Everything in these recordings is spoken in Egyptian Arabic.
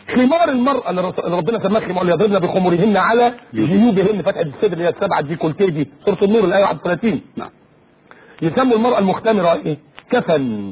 خمار المرأة اللي رس- اللي ربنا سماها خمار يضربن بخمورهن على جيوبهن فتحة الصدر اللي هي السبعة دي كولتيه دي سورة النور الآية 31 نعم يسموا المرأة المختمرة ايه كفن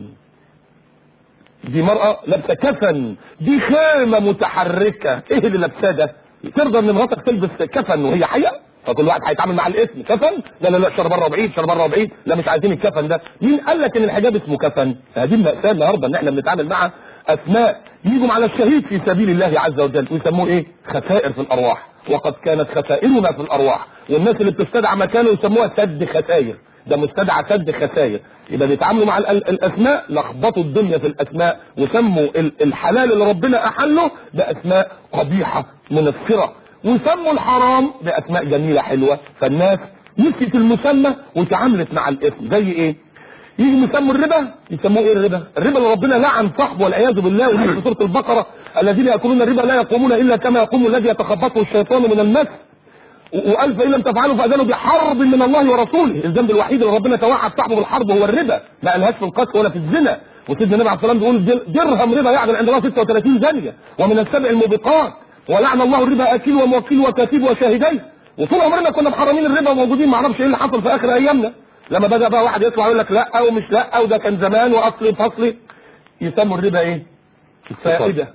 دي مرأة لابسة كفن دي خامة متحركة ايه اللي لابساه ده ترضى ان مراتك تلبس كفن وهي حية فكل واحد هيتعامل مع الاسم كفن لا لا لا شر بره بعيد شر بره بعيد لا مش عايزين الكفن ده مين قال لك ان الحجاب اسمه كفن هذه المأساة النهارده ان احنا بنتعامل مع اسماء يجوا على الشهيد في سبيل الله عز وجل ويسموه ايه خسائر في الارواح وقد كانت خسائرنا في الارواح والناس اللي بتستدعى مكانه يسموها سد خسائر ده مستدعى سد خسائر يبقى بيتعاملوا مع ال- ال- الاسماء لخبطوا الدنيا في الاسماء وسموا ال- الحلال اللي ربنا احله باسماء قبيحه منفره وسموا الحرام باسماء جميله حلوه فالناس نسيت المسمى وتعاملت مع الاسم زي ايه يجي يسموا الربا يسموه ايه الربا الربا اللي ربنا لعن صاحبه والعياذ بالله ودي في سوره البقره الذين ياكلون الربا لا يقومون الا كما يقوم الذي يتخبطه الشيطان من المس وقال فان لم تفعلوا فاذنوا بحرب من الله ورسوله الذنب الوحيد اللي ربنا توعد صاحبه بالحرب هو الربا ما قالهاش في القتل ولا في الزنا وسيدنا النبي عليه الصلاه والسلام بيقول در- درهم ربا يعدل عند الله 36 زانيه ومن السبع الموبقات ولعن الله الربا اكل وموكل وكاتب وشاهديه وطول عمرنا كنا محرمين الربا وموجودين ما اعرفش ايه اللي حصل في اخر ايامنا لما بدا بقى واحد يطلع يقول لك لا ومش لا وده كان زمان واصلي فصلي يسموا الربا ايه؟ فائده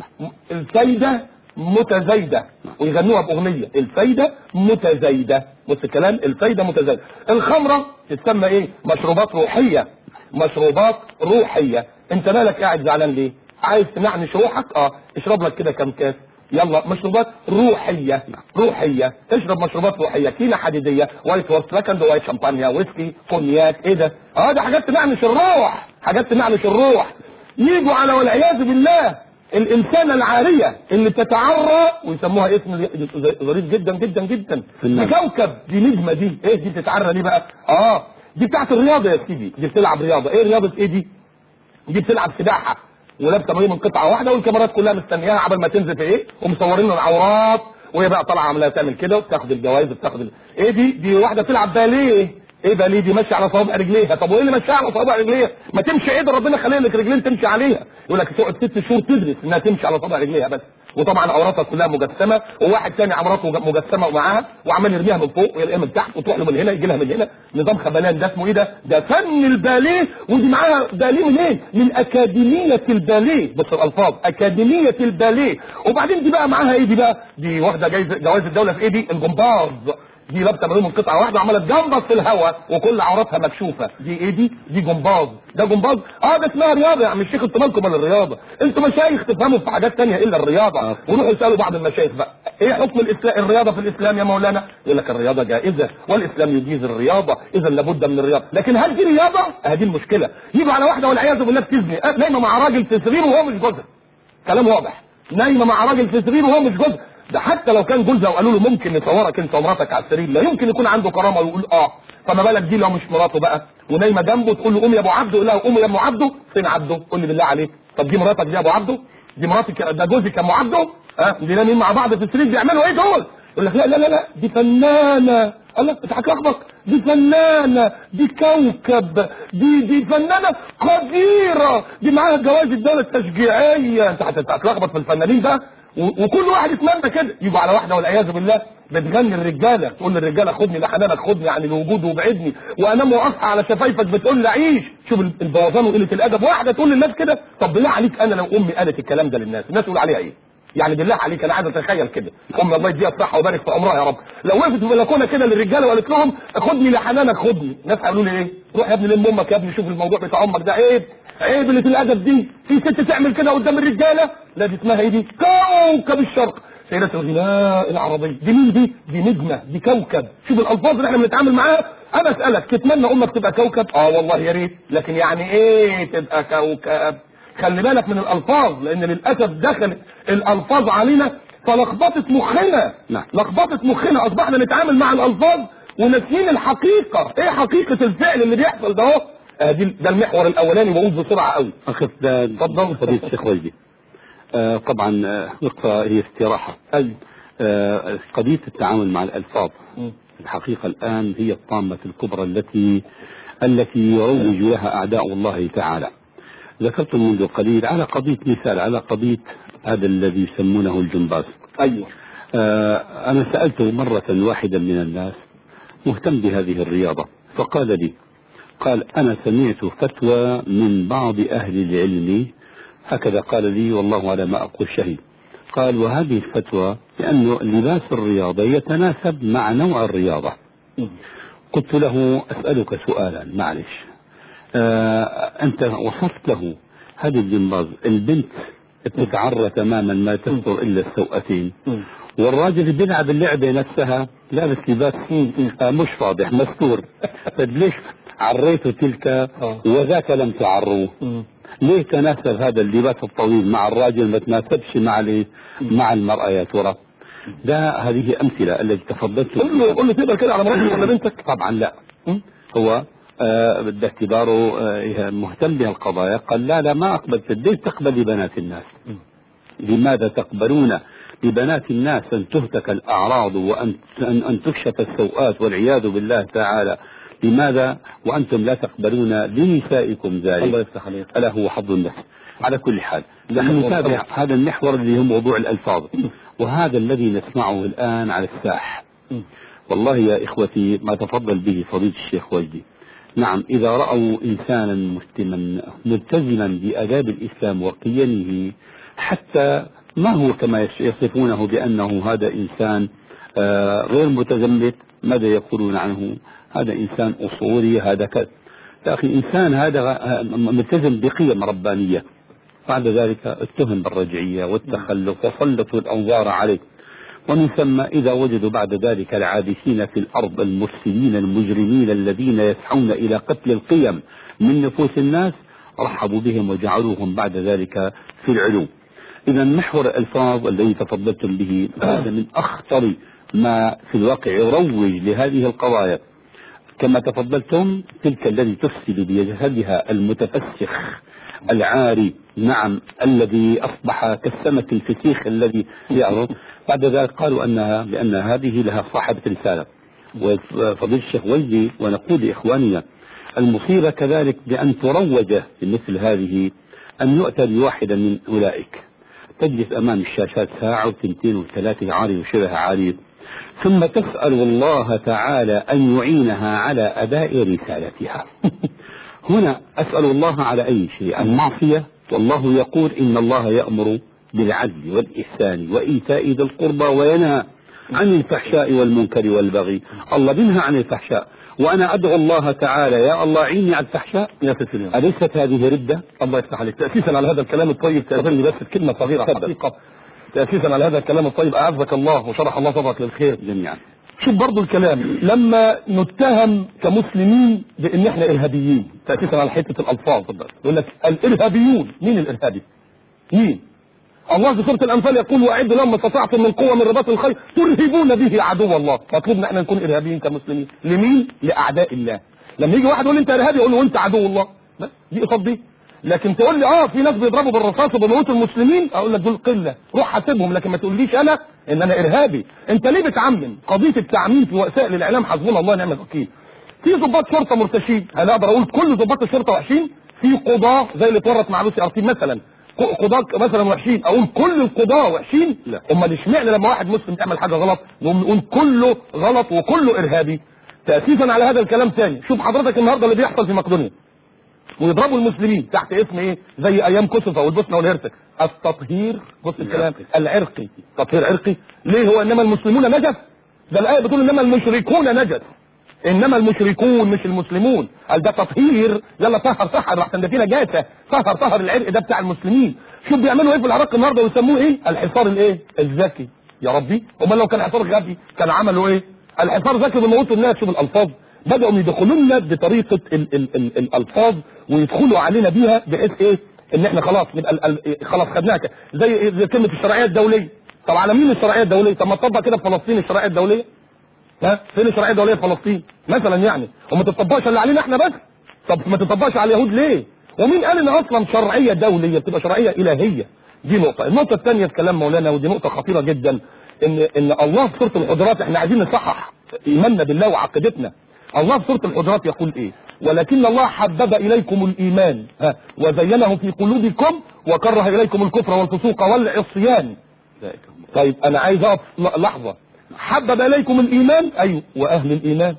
الفايدة متزايدة ويغنوها بأغنية الفايدة متزايدة بص الكلام الفايدة متزايدة الخمرة تسمى ايه مشروبات روحية مشروبات روحية انت مالك قاعد زعلان ليه عايز تنعنش روحك اه اشرب لك كده كام كاس يلا مشروبات روحية روحية اشرب مشروبات روحية كينا حديدية وايت وورس لكن وايت شامبانيا ويسكي كونياك ايه ده اه ده حاجات تنعنش الروح حاجات تنعنش الروح يجوا على والعياذ بالله الانسانه العاريه اللي تتعرى ويسموها اسم ظريف جدا جدا جدا في دي النار. كوكب دي نجمه دي ايه دي بتتعرى ليه بقى اه دي بتاعت الرياضه يا سيدي دي بتلعب رياضه ايه رياضه ايه دي دي بتلعب سباحه ولابسه ميه من قطعه واحده والكاميرات كلها مستنياها قبل ما تنزل في ايه ومصورين له العورات وهي بقى طالعه عماله تعمل كده وبتاخد الجوائز وبتاخد ال... ايه دي دي واحده بتلعب باليه ايه باليه دي ماشيه على صوابع رجليها طب وايه اللي ماشيه على صوابع رجليها ما تمشي ايه ده ربنا خلق لك رجلين تمشي عليها يقول لك تقعد ست شهور تدرس انها تمشي على صوابع رجليها بس وطبعا عوراتها كلها مجسمه وواحد تاني عوراته مجسمه ومعاها وعمال يرميها من فوق ويلاقيها من تحت وتروح له من هنا يجي لها من هنا نظام خبلان ده اسمه ايه ده؟ ده فن الباليه ودي معاها باليه منين؟ من اكاديميه الباليه بص الالفاظ اكاديميه الباليه وبعدين دي بقى معاها ايه دي بقى؟ دي واخده جايزه جوائز الدوله في ايه دي؟ الجمباز دي لابسه بالون من قطعه واحده وعماله تجمبز في الهواء وكل عوراتها مكشوفه دي ايه دي دي جمباز ده جمباز اه ده اسمها رياضه يا عم الشيخ انتوا مالكم من الرياضه انتوا مشايخ تفهموا في حاجات تانية الا الرياضه آه. وروحوا اسالوا بعض المشايخ بقى ايه حكم الاسلام الرياضه في الاسلام يا مولانا يقول لك الرياضه جائزه والاسلام يجيز الرياضه اذا لابد من الرياضه لكن هل دي رياضه هذه المشكله يجوا على واحده والعياذ بالله بتزني آه، نايمه مع راجل في سرير وهو مش جوزها كلام واضح نايمه مع راجل في سرير وهو مش جوزها ده حتى لو كان جوزها وقالوا له ممكن نصورك انت ومراتك على السرير لا يمكن يكون عنده كرامه ويقول اه فما بالك دي لو مش مراته بقى ونايمه جنبه تقول له قوم يا ابو عبده يقول لها قوم يا ام عبده فين عبده قول لي بالله عليك طب دي مراتك دي يا ابو عبده دي مراتك ده جوزك يا ام عبده ها دي نايمين مع بعض في السرير بيعملوا ايه دول يقول لك لا لا لا لا دي فنانه الله انت هتلخبط دي فنانه دي كوكب دي دي فنانه قديره دي معاها جوائز الدوله التشجيعيه انت هت- هتلخبط في الفنانين بقى و- وكل واحد يتمنى كده يجوا على واحده والعياذ بالله بتغني الرجاله تقول للرجاله خدني لحنانك خدني عن الوجود وابعدني وانام واصحى على شفايفك بتقول لي عيش شوف ال- البوظان وقله الادب واحده تقول للناس كده طب بالله عليك انا لو امي قالت الكلام ده للناس الناس تقول عليها ايه يعني بالله عليك انا عايز اتخيل كده امي الله يديها الصحه ويبارك في عمرها يا رب لو وقفت في بلكونه كده للرجاله وقالت لهم خدني لحنانك خدني الناس هيقولوا لي ايه روح يا ابني لم امك يا ابني شوف الموضوع بتاع امك ده عيب عيب اللي في الادب دي في ست تعمل كده قدام الرجاله لا دي اسمها ايه دي كوكب الشرق سيدة الغناء العربية دي مين دي؟ دي نجمة دي كوكب شوف الألفاظ اللي احنا بنتعامل معاها أنا أسألك تتمنى أمك تبقى كوكب؟ آه والله يا ريت لكن يعني إيه تبقى كوكب؟ خلي بالك من الألفاظ لأن للأسف دخلت الألفاظ علينا فلخبطت مخنا نعم. لخبطت مخنا أصبحنا نتعامل مع الألفاظ وناسيين الحقيقة إيه حقيقة الفعل اللي بيحصل ده أهو آه دي ده المحور الأولاني بقول بسرعة قوي أخذ ده تفضل. فضيلة الشيخ وجدي آه طبعا آه، وقفة هي استراحة أيوه آه قضية التعامل مع الألفاظ مم. الحقيقة الآن هي الطامة الكبرى التي التي يروج لها أعداء الله تعالى ذكرت منذ قليل على قضية مثال على قضية هذا الذي يسمونه الجمباز ايوه آه أنا سألته مرة واحدا من الناس مهتم بهذه الرياضة فقال لي قال أنا سمعت فتوى من بعض أهل العلم هكذا قال لي والله على ما أقول شهيد قال وهذه الفتوى لأنه لباس الرياضة يتناسب مع نوع الرياضة قلت له أسألك سؤالا معلش آه أنت وصفت له هذه الجمباز البنت بتتعرى تماما ما تستر إلا السوأتين والراجل بيلعب اللعبة نفسها لابس لباس آه مش فاضح مستور طيب ليش عريته تلك وذاك لم تعروه ليه تناسب هذا اللباس الطويل مع الراجل ما تناسبش مع مع المرأة يا ترى ده هذه أمثلة التي تفضلت قول له قول له تقدر كده على مراتك ولا بنتك طبعا لا هو آه باعتباره آه مهتم بهالقضايا قال لا لا ما أقبل ليش تقبل بنات الناس لماذا تقبلون ببنات الناس أن تهتك الأعراض وأن أن تكشف السوءات والعياذ بالله تعالى لماذا وأنتم لا تقبلون لنسائكم ذلك الله يفتح عليك ألا هو حظ النفس على كل حال نحن نتابع هذا المحور اللي هو موضوع الألفاظ وهذا الذي نسمعه الآن على الساح والله يا إخوتي ما تفضل به فضيلة الشيخ وجدي نعم إذا رأوا إنسانا مسلما ملتزما بآداب الإسلام وقيمه حتى ما هو كما يصفونه بأنه هذا إنسان آه غير متزمت ماذا يقولون عنه هذا إنسان أصولي هذا كذا يا أخي إنسان هذا ملتزم بقيم ربانية بعد ذلك اتهم بالرجعية والتخلف وسلطوا الأنظار عليه ومن ثم إذا وجدوا بعد ذلك العابثين في الأرض المفسدين المجرمين الذين يسعون إلى قتل القيم من نفوس الناس رحبوا بهم وجعلوهم بعد ذلك في العلو إذا محور الألفاظ الذي تفضلتم به هذا من أخطر ما في الواقع يروج لهذه القضايا كما تفضلتم تلك التي تفسد بجسدها المتفسخ العاري نعم الذي أصبح كالسمك الفسيخ الذي يعرض بعد ذلك قالوا أنها بأن هذه لها صاحبة رسالة وفضيل الشيخ وجدي ونقول لإخواننا المصيبة كذلك بأن تروج لمثل هذه أن يؤتى بواحدة من أولئك تجلس أمام الشاشات ساعة وثنتين وثلاثة عاري وشبه عاري ثم تسأل الله تعالى أن يعينها على أداء رسالتها هنا أسأل الله على أي شيء المعصية والله يقول إن الله يأمر بالعدل والإحسان وإيتاء ذي القربى وينهى عن الفحشاء والمنكر والبغي الله بينهى عن الفحشاء وأنا أدعو الله تعالى يا الله عيني على الفحشاء يا سيدي أليست هذه ردة الله يفتح عليك تأسيسا على هذا الكلام الطيب تأذني بس كلمة صغيرة حقيقة تأسيسا على هذا الكلام الطيب أعزك الله وشرح الله صدرك للخير جميعا شوف برضو الكلام لما نتهم كمسلمين بان احنا ارهابيين تأسيسا على حتة الالفاظ يقول لك الارهابيون مين الارهابي مين الله في سورة الانفال يقول واعدوا لهم ما استطعتم من قوة من رباط الخير ترهبون به عدو الله مطلوب ان احنا نكون ارهابيين كمسلمين لمين لاعداء الله لما يجي واحد يقول لي انت ارهابي اقول له وانت عدو الله بس دي قصاد دي لكن تقول لي اه في ناس بيضربوا بالرصاص وبيموتوا المسلمين اقول لك دول قله روح حاسبهم لكن ما تقوليش انا ان انا ارهابي انت ليه بتعمم قضيه التعميم في وسائل الاعلام حسبنا الله ونعم الوكيل في ضباط شرطه مرتشين هل اقدر اقول كل ضباط الشرطه وحشين في قضاه زي اللي اتورط مع لوسي ارتيب مثلا قضاة مثلا وحشين اقول كل القضاة وحشين لا امال اشمعنى لما واحد مسلم يعمل حاجه غلط نقوم نقول كله غلط وكله ارهابي تاسيسا على هذا الكلام ثاني شوف حضرتك النهارده اللي بيحصل في مقدونيا ويضربوا المسلمين تحت اسم ايه زي ايام كوسوفا والبوسنه والهرسك التطهير بص الكلام العرقي تطهير عرقي ليه هو انما المسلمون نجس ده الايه بتقول انما المشركون نجس انما المشركون مش المسلمون قال ده تطهير يلا طهر طهر احسن ده في نجاسه طهر طهر العرق ده بتاع المسلمين شوف بيعملوا ايه في العراق النهارده ويسموه ايه الحصار الايه الذكي يا ربي امال لو كان حصار غبي كان عملوا ايه الحصار ذكي بيموتوا الناس شوف الالفاظ بدأوا يدخلوا لنا بطريقة ال ال ال الألفاظ ويدخلوا علينا بيها بحيث إيه إن إحنا خلاص نبقى ال ال خلاص خدناها زي زي كلمة الشرعية الدولية طب على مين الشرعية الدولية؟ طب ما تطبق كده في فلسطين الشرعية الدولية؟ ها؟ فين الشرعية الدولية في فلسطين؟ مثلا يعني وما تطبقش اللي علينا إحنا بس طب ما تطبقش على اليهود ليه؟ ومين قال إن أصلا شرعية دولية بتبقى شرعية إلهية؟ دي نقطة، النقطة الثانية في كلام مولانا ودي نقطة خطيرة جدا إن إن الله في سورة الحجرات إحنا عايزين نصحح إيماننا بالله وعقيدتنا الله في سورة الحجرات يقول ايه ولكن الله حبب اليكم الايمان ها وزينه في قلوبكم وكره اليكم الكفر والفسوق والعصيان أولئك هم طيب انا عايز اقف ل- لحظه حبب اليكم الايمان ايوه واهل الايمان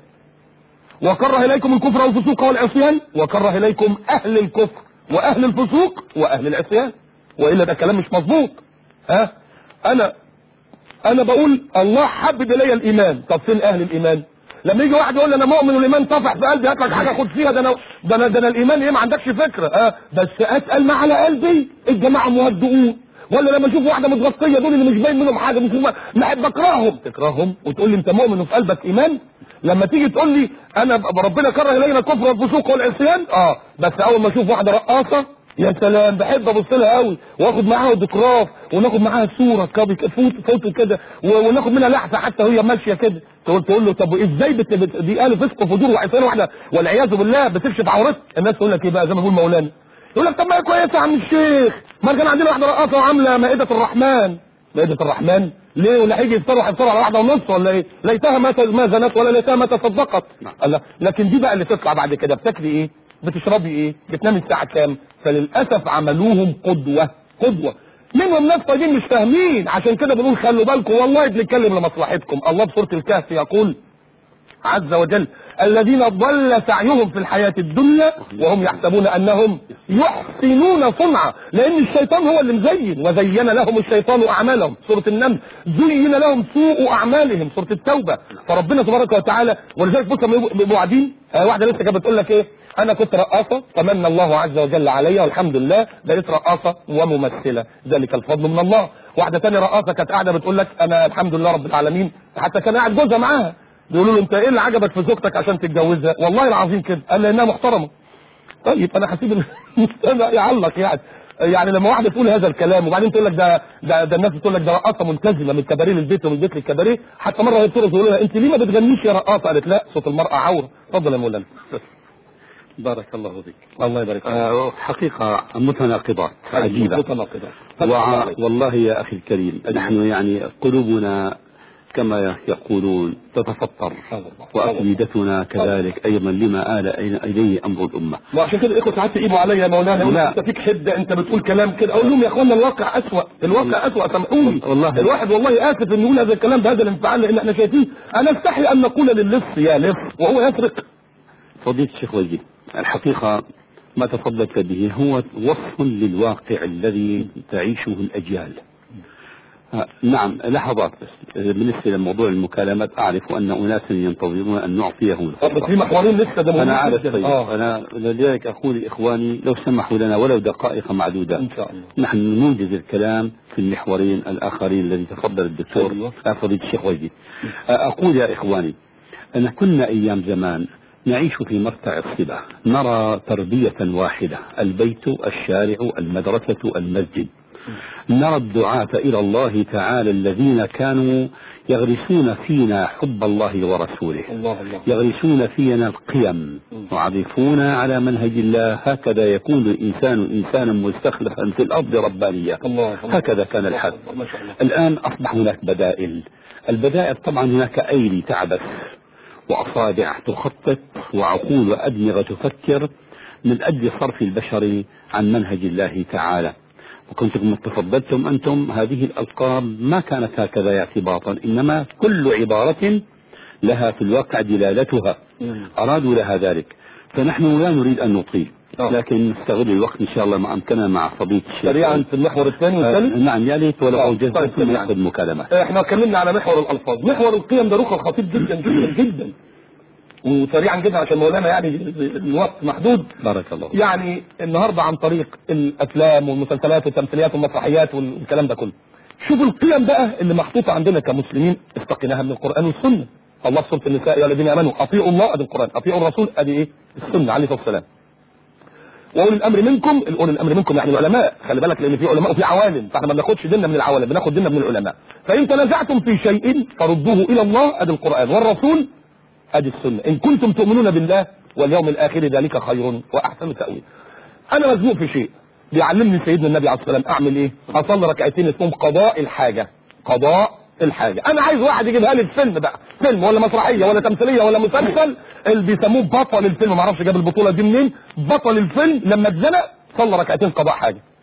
وكره اليكم الكفر والفسوق والعصيان وكره اليكم اهل الكفر واهل الفسوق واهل العصيان والا ده كلام مش مظبوط ها انا انا بقول الله حبب الي الايمان طب فين اهل الايمان لما يجي واحد يقول لي انا مؤمن والايمان طفح في قلبي هات لك حاجه خد فيها ده انا ده انا ده انا الايمان ايه ما عندكش فكره اه بس اتقل ما على قلبي الجماعه مهدئون ولا لما اشوف واحده متغطيه دول اللي مش باين منهم حاجه مش هم بحب اكرههم تكرههم وتقول لي انت مؤمن وفي قلبك ايمان لما تيجي تقول لي انا ب- ربنا كره الينا الكفر والفسوق والعصيان اه بس اول ما اشوف واحده رقاصه يا سلام بحب ابص لها قوي واخد معاها اوتوجراف وناخد معاها صوره كابي فوتو فوتو كده و- وناخد منها لحظه حتى وهي ماشيه كده تقول تقول له طب ازاي بت... بت... دي قال فسق وفجور وعصيان واحده والعياذ بالله بتكشف عورتك الناس تقول لك ايه بقى زي ما بيقول مولانا يقول لك طب ما هي كويسه يا عم الشيخ ما كان عندنا واحده رقاصه وعامله مائده الرحمن مائده الرحمن ليه ولا هيجي يفطروا هيفطروا على واحده ونص ولا ايه ليتها ما ت- ما زنت ولا ليتها ما تصدقت الله لكن دي بقى اللي تطلع بعد كده بتاكلي ايه بتشربي ايه بتنامي الساعه كام فللاسف عملوهم قدوه قدوه منهم ناس طيبين مش فاهمين عشان كده بنقول خلوا بالكم والله بنتكلم لمصلحتكم الله في سوره الكهف يقول عز وجل الذين ضل سعيهم في الحياة الدنيا وهم يحسبون أنهم يحسنون صنعا لأن الشيطان هو اللي مزين وزين لهم الشيطان أعمالهم سورة النمل زين لهم سوء أعمالهم سورة التوبة فربنا تبارك وتعالى ولذلك بص لما يبقوا- بيبقوا قاعدين آه، واحدة لسه كانت بتقول لك إيه أنا كنت رقاصة فمن الله عز وجل علي والحمد لله بقيت رقاصة وممثلة ذلك الفضل من الله واحدة تانية رقاصة كانت قاعدة بتقول لك أنا الحمد لله رب العالمين حتى كان قاعد جوزها معاها بيقولوا له انت ايه اللي عجبك في زوجتك عشان تتجوزها والله العظيم كده قال لانها محترمه طيب انا هسيب المستمع يعلق يعني يعني لما واحده تقول هذا الكلام وبعدين تقول لك ده ده, ده الناس بتقول لك ده رقاصه ملتزمه من كباريه للبيت ومن البيت للكباريه حتى مره هي بتقول لها انت ليه ما بتغنيش يا رقاصه قالت لا صوت المراه عوره اتفضل يا مولانا بارك الله فيك الله يبارك فيك آه حقيقة متناقضات عجيبة متناقضة. وع... والله يا أخي الكريم نحن يعني قلوبنا كما يقولون تتفطر وأفئدتنا كذلك أيضا لما آل إليه أمر الأمة وعشان كده الاخوه ساعات يقيموا عليا يا مولانا يقولوا لا. انت فيك حده انت بتقول كلام كده اقول لهم يا اخوانا الواقع اسوء الواقع اسوء سامحوني والله. الواحد والله اسف انه يقول هذا الكلام بهذا الانفعال لان احنا شايفين انا استحي ان نقول للص يا لص وهو يسرق فضيلة الشيخ وجيه الحقيقة ما تفضلت به هو وصف للواقع الذي تعيشه الأجيال آه، نعم لحظات بس آه، بالنسبة لموضوع المكالمات أعرف أن أناسا ينتظرون أن نعطيهم طب بس الفرصة في محورين لسه ده مهم أنا عارف جداً. طيب اه أنا لذلك أقول لإخواني لو سمحوا لنا ولو دقائق معدودات ان شاء الله نحن نوجز الكلام في المحورين الآخرين الذي تفضل الدكتور أيوة. آه، فضيلة الشيخ وجدي آه، أقول يا إخواني أن كنا أيام زمان نعيش في مرتع الصلة نرى تربية واحدة البيت الشارع المدرسة المسجد نرى الدعاة إلى الله تعالى الذين كانوا يغرسون فينا حب الله ورسوله الله الله يغرسون فينا القيم ويعرفون على منهج الله هكذا يكون الإنسان إنسانا مستخلفا في الأرض ربانية الله الله. هكذا كان الحال ما شاء الله الآن أصبح هناك بدائل البدائل طبعا هناك أيدي تعبث وأصابع تخطط وعقول وأدمغة تفكر من أجل صرف البشر عن منهج الله تعالى وكنتم تفضلتم أنتم هذه الألقاب ما كانت هكذا اعتباطا إنما كل عبارة لها في الواقع دلالتها مم. أرادوا لها ذلك فنحن لا نريد أن نطيل آه. لكن نستغل الوقت إن شاء الله ما أمكننا مع فضيلة الشيخ سريعا في المحور الثاني آه، والثالث نعم يا ليت ولو آه، أوجزت طيب، ثم سريعاً. نأخذ مكالمات احنا اتكلمنا على محور الالفاظ محور القيم ده رخر خطير جدا جدا جدا وسريعا جدا عشان مولانا يعني الوقت محدود بارك الله فيك. يعني النهارده عن طريق الافلام والمسلسلات والتمثيليات والمسرحيات والكلام ده كله شوفوا القيم بقى اللي محطوطه عندنا كمسلمين استقيناها من القران والسنه الله في سوره النساء يا الذين امنوا اطيعوا الله ادي القران اطيعوا الرسول ادي ايه السنه عليه الصلاه والسلام واولي الامر منكم اولي الامر منكم يعني العلماء خلي بالك لان في علماء وفي عوالم فاحنا ما بناخدش ديننا من العوالم بناخد ديننا من العلماء فان تنازعتم في شيء فردوه الى الله ادي القران والرسول ادي السنه ان كنتم تؤمنون بالله واليوم الاخر ذلك خير واحسن تاويل انا مزنوق في شيء بيعلمني سيدنا النبي عليه الصلاه والسلام اعمل ايه اصلي ركعتين اسمهم قضاء الحاجه قضاء الحاجه انا عايز واحد يجيبها لي الفيلم بقى فيلم ولا مسرحيه ولا تمثيليه ولا مسلسل اللي بيسموه بطل الفيلم ما اعرفش جاب البطوله دي منين بطل الفيلم لما اتزنق صلى ركعتين قضاء حاجه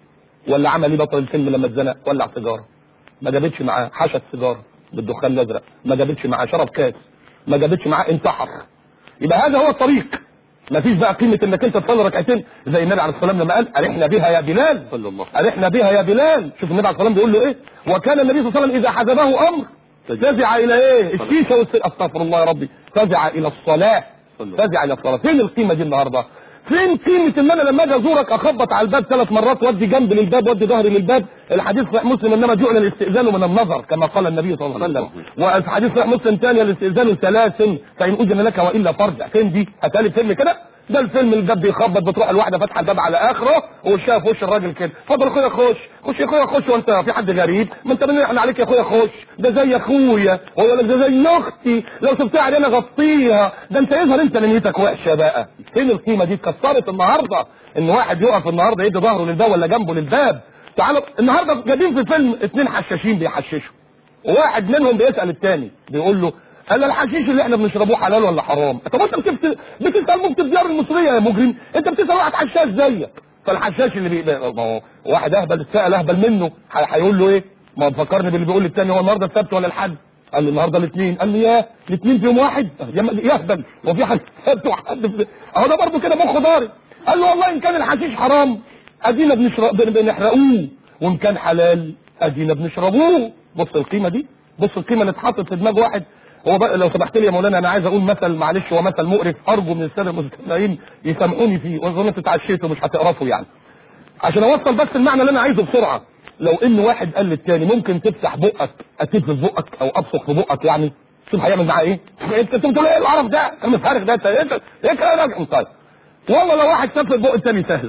ولا عمل ايه بطل الفيلم لما اتزنق ولع سيجاره ما جابتش معاه حشت سيجاره بالدخان الازرق ما جابتش معاه شرب كاس ما جابتش معاه انتحر يبقى هذا هو الطريق ما فيش بقى قيمه انك انت تصلي ركعتين زي النبي عليه الصلاه والسلام لما قال ارحنا بها يا بلال صلى الله ارحنا بها يا بلال شوف النبي عليه الصلاه والسلام بيقول له ايه وكان النبي صلى الله عليه وسلم اذا حزبه امر فزع الى ايه الشيشه والس... استغفر الله يا ربي فزع الى الصلاه فزع الى الصلاه فين القيمه دي النهارده فين قيمة ان انا لما اجي ازورك اخبط على الباب ثلاث مرات وادي جنب للباب وادي ظهري للباب الحديث صحيح مسلم انما جعل الاستئذان من النظر كما قال النبي صلى الله عليه وسلم والحديث صحيح مسلم ثاني الاستئذان ثلاث فان اذن لك والا فارجع فين دي هتالي فيلم كده ده الفيلم الباب بيخبط بتروح الواحده فاتحه الباب على اخره ووشها في وش الراجل كده اتفضل يا اخويا خش خش يا اخويا خش وانت في حد غريب ما انت من احنا عليك يا اخويا خش ده زي اخويا هو يقول لك ده زي اختي لو سبتها علي انا غطيها ده انت يظهر انت نيتك وحشه بقى فين القيمه دي اتكسرت النهارده ان واحد يقف النهارده يدي ظهره للباب ولا جنبه للباب تعالوا النهارده جايبين في الفيلم اتنين حشاشين بيحششوا وواحد منهم بيسال التاني بيقول له قال له الحشيش اللي احنا بنشربوه حلال ولا حرام طب انت بتفت... بتسال مفتي الديار المصريه يا مجرم انت بتسال واحد حشاش زيك فالحشاش اللي بي... ما هو واحد اهبل اتسال اهبل منه هيقول له ايه ما هو فكرني باللي بيقول للتاني هو النهارده السبت ولا الحد قال له النهارده الاثنين قال له يا الاثنين فيهم واحد يهبل هو في حد سبت وحد في... اهو ده برضه كده مخه ضارب قال له والله ان كان الحشيش حرام ادينا بنشرب بنحرقوه وان كان حلال ادينا بنشربوه بص القيمه دي بص القيمه اللي اتحطت في دماغ واحد هو بقى لو سمحت لي يا مولانا انا عايز اقول مثل معلش هو مثل مقرف ارجو من الساده المستمعين يسامحوني فيه واظن انتوا اتعشيتوا مش هتقرفوا يعني عشان اوصل بس المعنى اللي انا عايزه بسرعه لو ان واحد قال للتاني ممكن تفتح بقك اتيب في بقك او ابصق في بقك يعني شوف هيعمل معاه ايه انت انت بتقول ايه العرف ده كلام فارغ ده انت انت ايه كلام طيب والله لو واحد ساب بق التاني سهله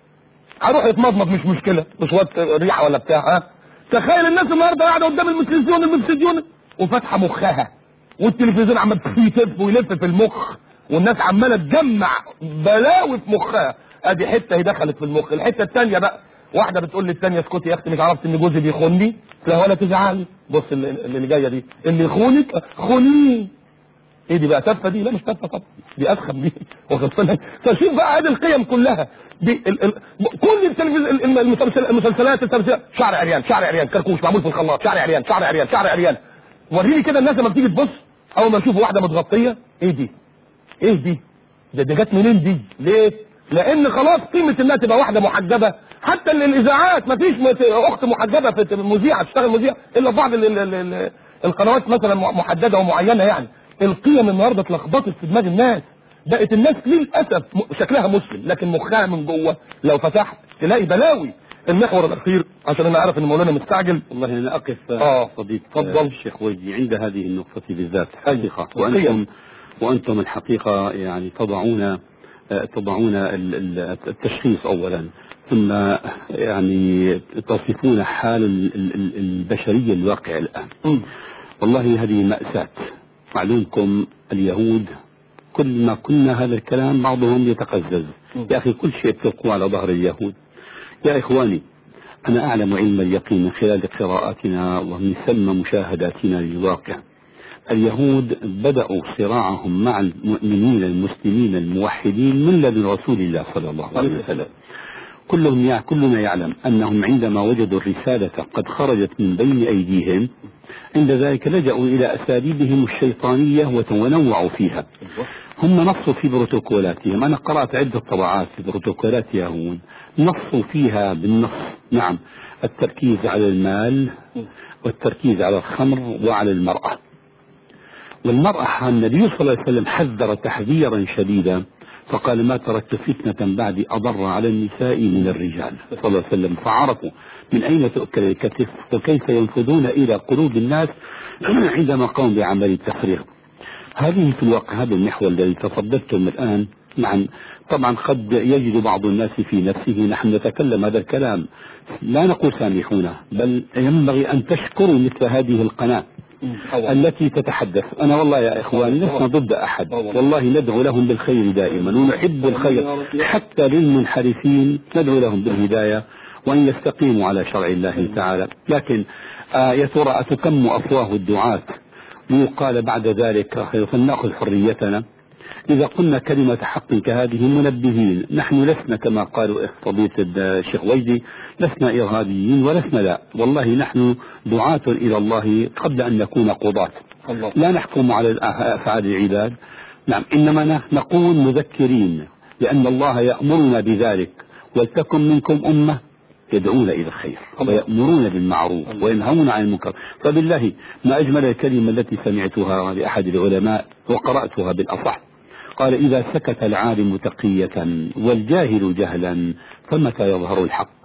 هروح يتمضمض مش مشكله مش وقت ريحه ولا بتاع ها تخيل الناس النهارده قاعده قدام التلفزيون التلفزيون وفاتحه مخها والتلفزيون عمال يلف ويلف في المخ والناس عماله تجمع بلاوي في مخها ادي حته هي دخلت في المخ الحته الثانيه بقى واحده بتقول للثانيه اسكتي يا اختي مش عرفت ان جوزي بيخوني لا ولا تزعلي بص اللي, اللي جايه دي اللي يخونك خونيه ايه دي بقى تافهه دي لا مش تافهه طبعا دي اسخن دي واخد بالك فشوف بقى هذه القيم كلها دي ال ال كل التلفزيون المسلسل المسلسلات التمثيليات شعر عريان شعر عريان كركوش معمول في الخلاط شعر عريان شعر عريان شعر عريان وريني كده الناس لما بتيجي تبص اول ما يشوف واحده متغطيه ايه دي ايه دي ده دي جت منين دي ليه لان خلاص قيمه انها تبقى واحده محجبه حتى الاذاعات ما فيش اخت محجبه في مذيعه تشتغل مذيعه الا بعض ال ال ال القنوات مثلا محدده ومعينه يعني القيم النهارده اتلخبطت في دماغ الناس بقت الناس للاسف شكلها مسلم لكن مخها من جوه لو فتحت تلاقي بلاوي المحور الاخير عشان انا عارف ان مولانا مستعجل والله انا اقف اه صديق تفضل الشيخ وجدي عند هذه النقطة بالذات أيوة. حقيقة القيم. وانتم وانتم الحقيقة يعني تضعون تضعون ال- ال- التشخيص اولا ثم يعني تصفون حال ال- ال- البشرية الواقع الان مم. والله هذه مأساة معلومكم اليهود كل ما قلنا هذا الكلام بعضهم يتقزز مم. يا أخي كل شيء بتلقوه على ظهر اليهود يا إخواني أنا أعلم علم اليقين من خلال قراءاتنا ومن ثم مشاهداتنا للواقع اليهود بدأوا صراعهم مع المؤمنين المسلمين الموحدين من لدن رسول الله صلى الله عليه وسلم كلهم يع... كلنا يعلم أنهم عندما وجدوا الرسالة قد خرجت من بين أيديهم عند ذلك لجأوا إلى أساليبهم الشيطانية وتنوعوا فيها هم نصوا في بروتوكولاتهم أنا قرأت عدة طبعات في بروتوكولات يهود نصوا فيها بالنص نعم التركيز على المال والتركيز على الخمر وعلى المرأة والمرأة النبي صلى الله عليه وسلم حذر تحذيرا شديدا فقال ما تركت فتنة بعد أضر على النساء من الرجال صلى الله عليه وسلم فعرفوا من أين تؤكل الكتف وكيف ينفذون إلى قلوب الناس عندما قاموا بعمل التفريغ هذه في الواقع هذا المحور الذي تفضلتم الآن نعم طبعا قد يجد بعض الناس في نفسه نحن نتكلم هذا الكلام لا نقول سامحونا بل ينبغي أن تشكروا مثل هذه القناة التي تتحدث أنا والله يا إخواني لسنا ضد أحد والله ندعو لهم بالخير دائما ونحب الخير حتى للمنحرفين ندعو لهم بالهداية وأن يستقيموا على شرع الله تعالى لكن آه يا ترى أتكم أفواه الدعاة ليقال بعد ذلك فلنأخذ حريتنا إذا قلنا كلمة حق كهذه منبهين نحن لسنا كما قالوا فضيلة الشيخ ويدي لسنا إرهابيين ولسنا لا والله نحن دعاة إلى الله قبل أن نكون قضاة الله لا نحكم على أفعال العباد نعم إنما نقول مذكرين لأن الله يأمرنا بذلك ولتكن منكم أمة يدعون إلى الخير ويأمرون بالمعروف وينهون عن المنكر فبالله ما أجمل الكلمة التي سمعتها لأحد العلماء وقرأتها بالأصح قال إذا سكت العالم تقية والجاهل جهلا فمتى يظهر الحق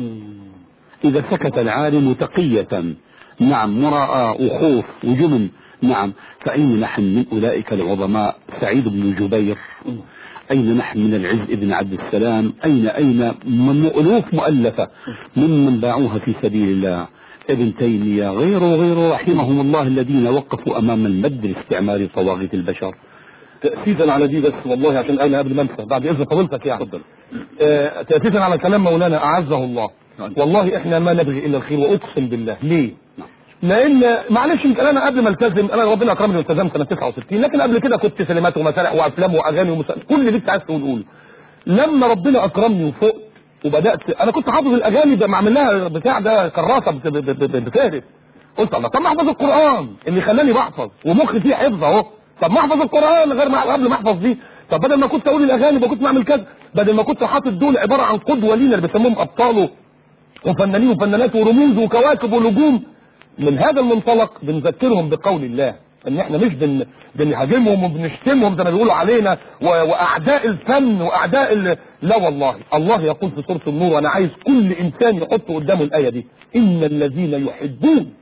إذا سكت العالم تقية نعم مراءة وخوف وجبن نعم فأين نحن من أولئك العظماء سعيد بن جبير أين نحن من العز بن عبد السلام أين أين من ألوف مؤلفة ممن باعوها في سبيل الله ابن تيمية غيره غيره رحمهم الله الذين وقفوا أمام المد لاستعمار طواغيت البشر تأسيسا على دي بس والله عشان انا قبل ما انسى بعد اذن فضيلتك يعني آه تأسيسا على كلام مولانا اعزه الله والله احنا ما نبغي الا الخير واقسم بالله ليه؟ لان معلش يمكن انا قبل ما التزم انا ربنا اكرمني والتزمت سنه 69 لكن قبل كده كنت سينمات ومسارح وافلام واغاني ومسارح كل اللي انت عايز تقول قوله لما ربنا اكرمني وفوق وبدات انا كنت حافظ الاغاني ده معمل لها بتاع ده كراسه بت- بت- بت- بتهرس قلت الله طب ما احفظ القران اللي خلاني بحفظ ومخي فيه حفظ اهو طب ما احفظ القران غير ما قبل ما احفظ دي طب بدل ما كنت اقول الاغاني يبقى كنت بعمل كذا بدل ما كنت حاطط دول عباره عن قدوه لينا اللي بيسموهم ابطاله وفنانين وفنانات ورموز وكواكب ونجوم من هذا المنطلق بنذكرهم بقول الله ان احنا مش بن بنهاجمهم وبنشتمهم زي ما بيقولوا علينا و... واعداء الفن واعداء ال... لا والله الله يقول في سوره النور وانا عايز كل انسان يحط قدامه الايه دي ان الذين يحبون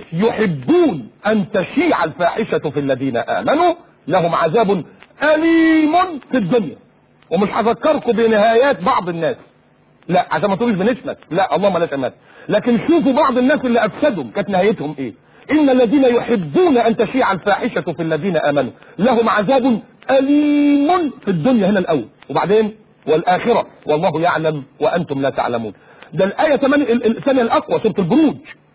يحبون ان تشيع الفاحشه في الذين امنوا لهم عذاب اليم في الدنيا ومش هذكركم بنهايات بعض الناس لا عشان ما تقولش بنشمت لا الله ملاش امان لكن شوفوا بعض الناس اللي افسدهم كانت نهايتهم ايه ان الذين يحبون ان تشيع الفاحشه في الذين امنوا لهم عذاب اليم في الدنيا هنا الاول وبعدين والاخره والله يعلم وانتم لا تعلمون ده الايه 8 الثانيه الاقوى سوره البروج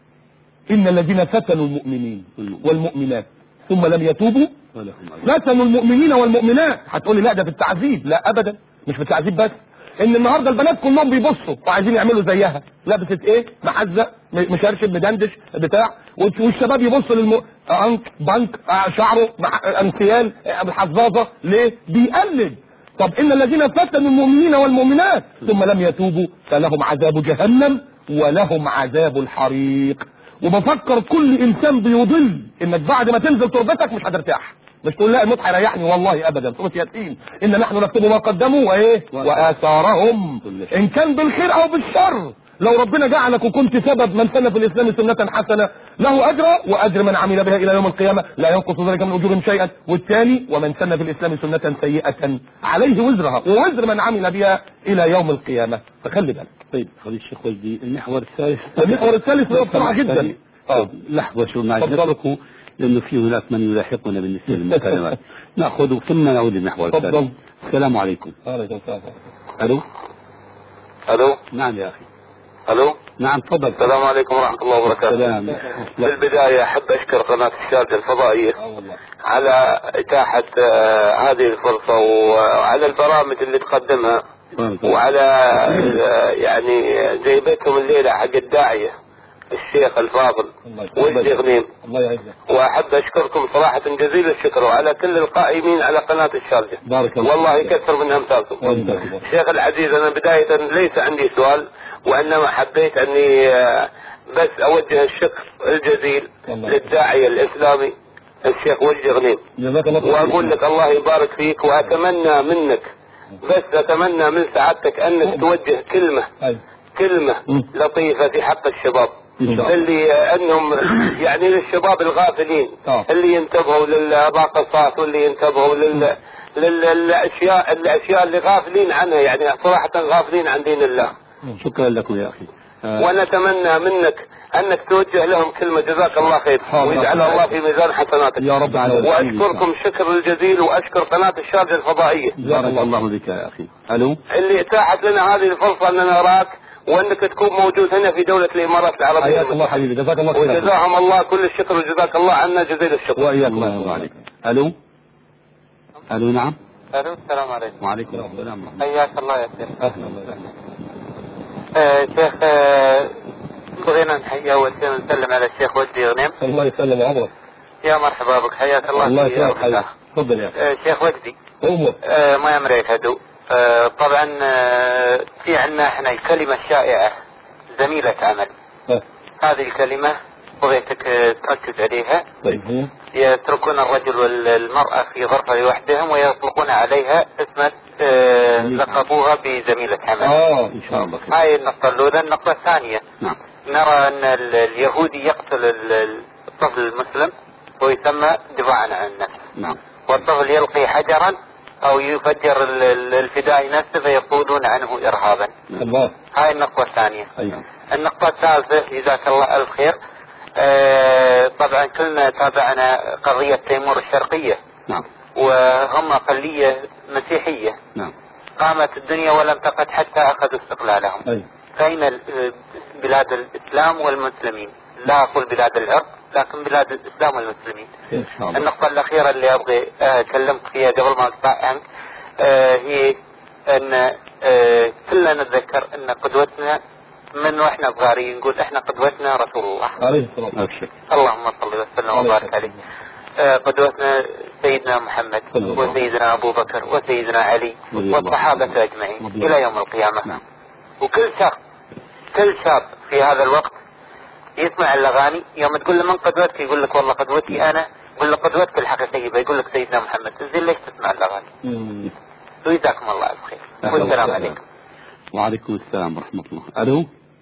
ان الذين فتنوا المؤمنين والمؤمنات ثم لم يتوبوا ولهم عذاب. فتنوا المؤمنين والمؤمنات هتقولي لا ده في التعذيب لا ابدا مش في التعذيب بس ان النهارده البنات كلهم بيبصوا وعايزين يعملوا زيها لبست ايه محزق م- مشرشب مدندش بتاع والش- والشباب يبصوا للم انك بنك آه، شعره مع انسيال آه، بالحظاظه ليه بيقلد طب ان الذين فتنوا المؤمنين والمؤمنات ثم لم يتوبوا فلهم عذاب جهنم ولهم عذاب الحريق وبفكر كل انسان بيضل انك بعد ما تنزل تربتك مش هترتاح مش تقول لا الموت هيريحني والله ابدا سوره ياسين ان نحن نكتب ما قدموا وايه واثارهم ان كان بالخير او بالشر لو ربنا جعلك وكنت سبب من سن في الاسلام سنه حسنه له اجر واجر من عمل بها الى يوم القيامه لا ينقص ذلك من اجورهم شيئا والثاني ومن سن في الاسلام سنه سيئه عليه وزرها ووزر من عمل بها الى يوم القيامه فخلي بالك طيب فضيلة الشيخ وجدي المحور الثالث المحور الثالث هو بسرعه جدا اه لحظة شو معذرتكم لأنه في هناك من يلاحقنا بالنسبة للمكالمات نأخذ ثم نعود للمحور تفضل. الثالث السلام عليكم عليكم السلام ألو الو نعم يا أخي الو نعم تفضل السلام عليكم ورحمه الله وبركاته السلام في البدايه احب اشكر قناه الشارجه الفضائيه اه والله على اتاحه آه، هذه الفرصه وعلى البرامج اللي تقدمها وعلى آه، يعني جايبتهم الليله حق الداعيه الشيخ الفاضل الله وجدي يسلمك غنيم الله يعزك واحب اشكركم صراحه جزيل الشكر وعلى كل القائمين على قناه الشارجه بارك الله والله فيك. يكثر من امثالكم وإنت. شيخ العزيز انا بداية ليس عندي سؤال وانما حبيت اني آه، بس اوجه الشكر الجزيل الله. للداعية الاسلامي الشيخ وجه غنيم جزاك الله خير. واقول لك الله يبارك فيك واتمنى منك بس اتمنى من سعادتك انك توجه كلمة أيوة. كلمة مم. لطيفة في حق الشباب إن شاء الله. اللي آه، انهم يعني للشباب الغافلين آه. اللي ينتبهوا للراقصات واللي ينتبهوا لل للاشياء الاشياء اللي غافلين عنها يعني صراحة غافلين عن دين الله شكرا لكم يا أخي آه، ونتمنى منك انك توجه لهم كلمة جزاك الله خير حاضر. ويجعل الله في ميزان حسناتك يا رب العالمين واشكركم شكر الجزيل واشكر قناة الشارجة الفضائية بارك الله بك يا أخي ألو اللي اتاحت لنا هذه الفرصة ان نراك وانك تكون موجود هنا في دولة الامارات العربية حياك الله المتحدة حبيبي جزاك الله خير وجزاهم الله كل الشكر وجزاك الله عنا جزيل الشكر وإياك الله الله يرضى عليك ألو الو نعم الو السلام عليكم وعليكم السلام ورحمه حياك الله يا شيخ اهلا وسهلا آه شيخ آه بغينا نحيي اول شيء ونسلم على الشيخ ودي غنيم الله يسلم عمرك يا مرحبا بك حياك الله الله في يسلمك أوقاتك. حبيبي تفضل يا اخي آه شيخ ودي امك آه ما يمريك هدو آه طبعا آه في عندنا احنا كلمة شائعة زميلة عمل ها، هذه الكلمة بغيتك آه، تركز عليها طيب هي يتركون الرجل والمرأة في غرفة لوحدهم ويطلقون عليها اسم آه، لقبوها بزميلة عمل اه ان شاء الله خير هاي النقطة الأولى النقطة الثانية نعم نرى أن ال- اليهودي يقتل ال- ال- الطفل المسلم ويسمى دفاعا عن النفس نعم والطفل يلقي حجرا أو يفجر ال- ال- الفدائي نفسه فيقولون عنه إرهابا الله هاي النقطة الثانية ايوه النقطة الثالثة جزاك الله ألف خير آه، طبعا كلنا تابعنا قضية تيمور الشرقية نعم وهم أقلية مسيحية نعم قامت الدنيا ولم تقت حتى أخذوا استقلالهم ايوه فإن ال- بلاد الإسلام والمسلمين لا أقول بلاد العرق لكن بلاد الإسلام والمسلمين ان شاء الله النقطة الأخيرة اللي أبغي آه، أكلمك فيها قبل ما أقطع عنك آه، هي أن آه، كلنا نتذكر أن قدوتنا من وإحنا صغارين نقول إحنا قدوتنا رسول الله عليه الصلاه والسلام ابشر اللهم صل وسلم وبارك عليه آه، قدوتنا سيدنا محمد صلى الله عليه وسيدنا أبو بكر وسيدنا علي رضي الله والصحابة عنهم. أجمعين رضي الله إلى يوم القيامة نعم وكل شاب كل شاب في هذا الوقت يسمع الأغاني يوم تقول له من قدوتك يقول لك والله قدوتي أنا يقول لك قدوتك الحقيقية بيقول لك سيدنا محمد زين ليش تسمع الأغاني مم. وجزاكم الله ألف خير أهلا والسلام وسهلا. عليكم وعليكم السلام ورحمه الله الو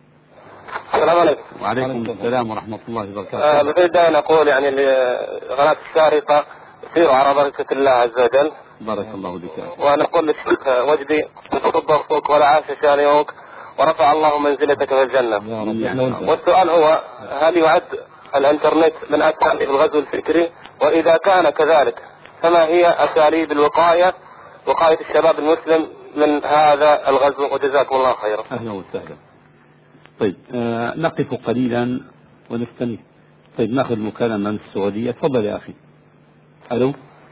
السلام عليكم وعليكم السلام ورحمه الله آه، وبركاته بغيت أن أقول يعني لغلاة الشارقة سيروا على بركة الله عز وجل بارك الله بك يا أخي. وأنا أقول للشيخ وجدي تصدر فوق ولا عاش شانئوك ورفع الله منزلتك في الجنة يا رب احنا وانت والسؤال هو هل يعد الانترنت من أساليب الغزو الفكري وإذا كان كذلك فما هي أساليب الوقاية وقاية الشباب المسلم من هذا الغزو وجزاكم الله خيرا اهلا وسهلا طيب آه نقف قليلا ونستمر طيب ناخذ مكالمه من السعوديه تفضل يا اخي الو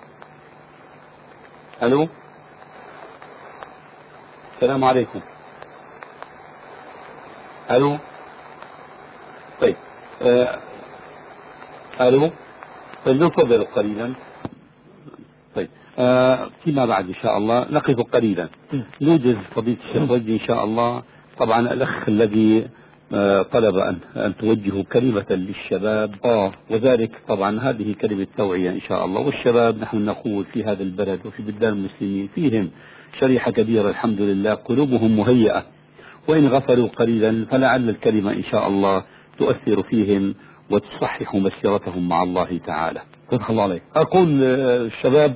الو السلام عليكم الو طيب آه الو طيب ننتظر قليلا طيب آه فيما بعد ان شاء الله نقف قليلا نوجز فضيلة الشيخ وجدي إن شاء الله طبعا الأخ الذي آه، طلب أن أن توجهوا كلمة للشباب آه وذلك طبعا هذه كلمة توعية إن شاء الله والشباب نحن نقول في هذا البلد وفي بلدان المسلمين فيهم شريحة كبيرة الحمد لله قلوبهم مهيئة وإن غفلوا قليلا فلعل الكلمة إن شاء الله تؤثر فيهم وتصحح مسيرتهم مع الله تعالى فتح الله عليك اقول للشباب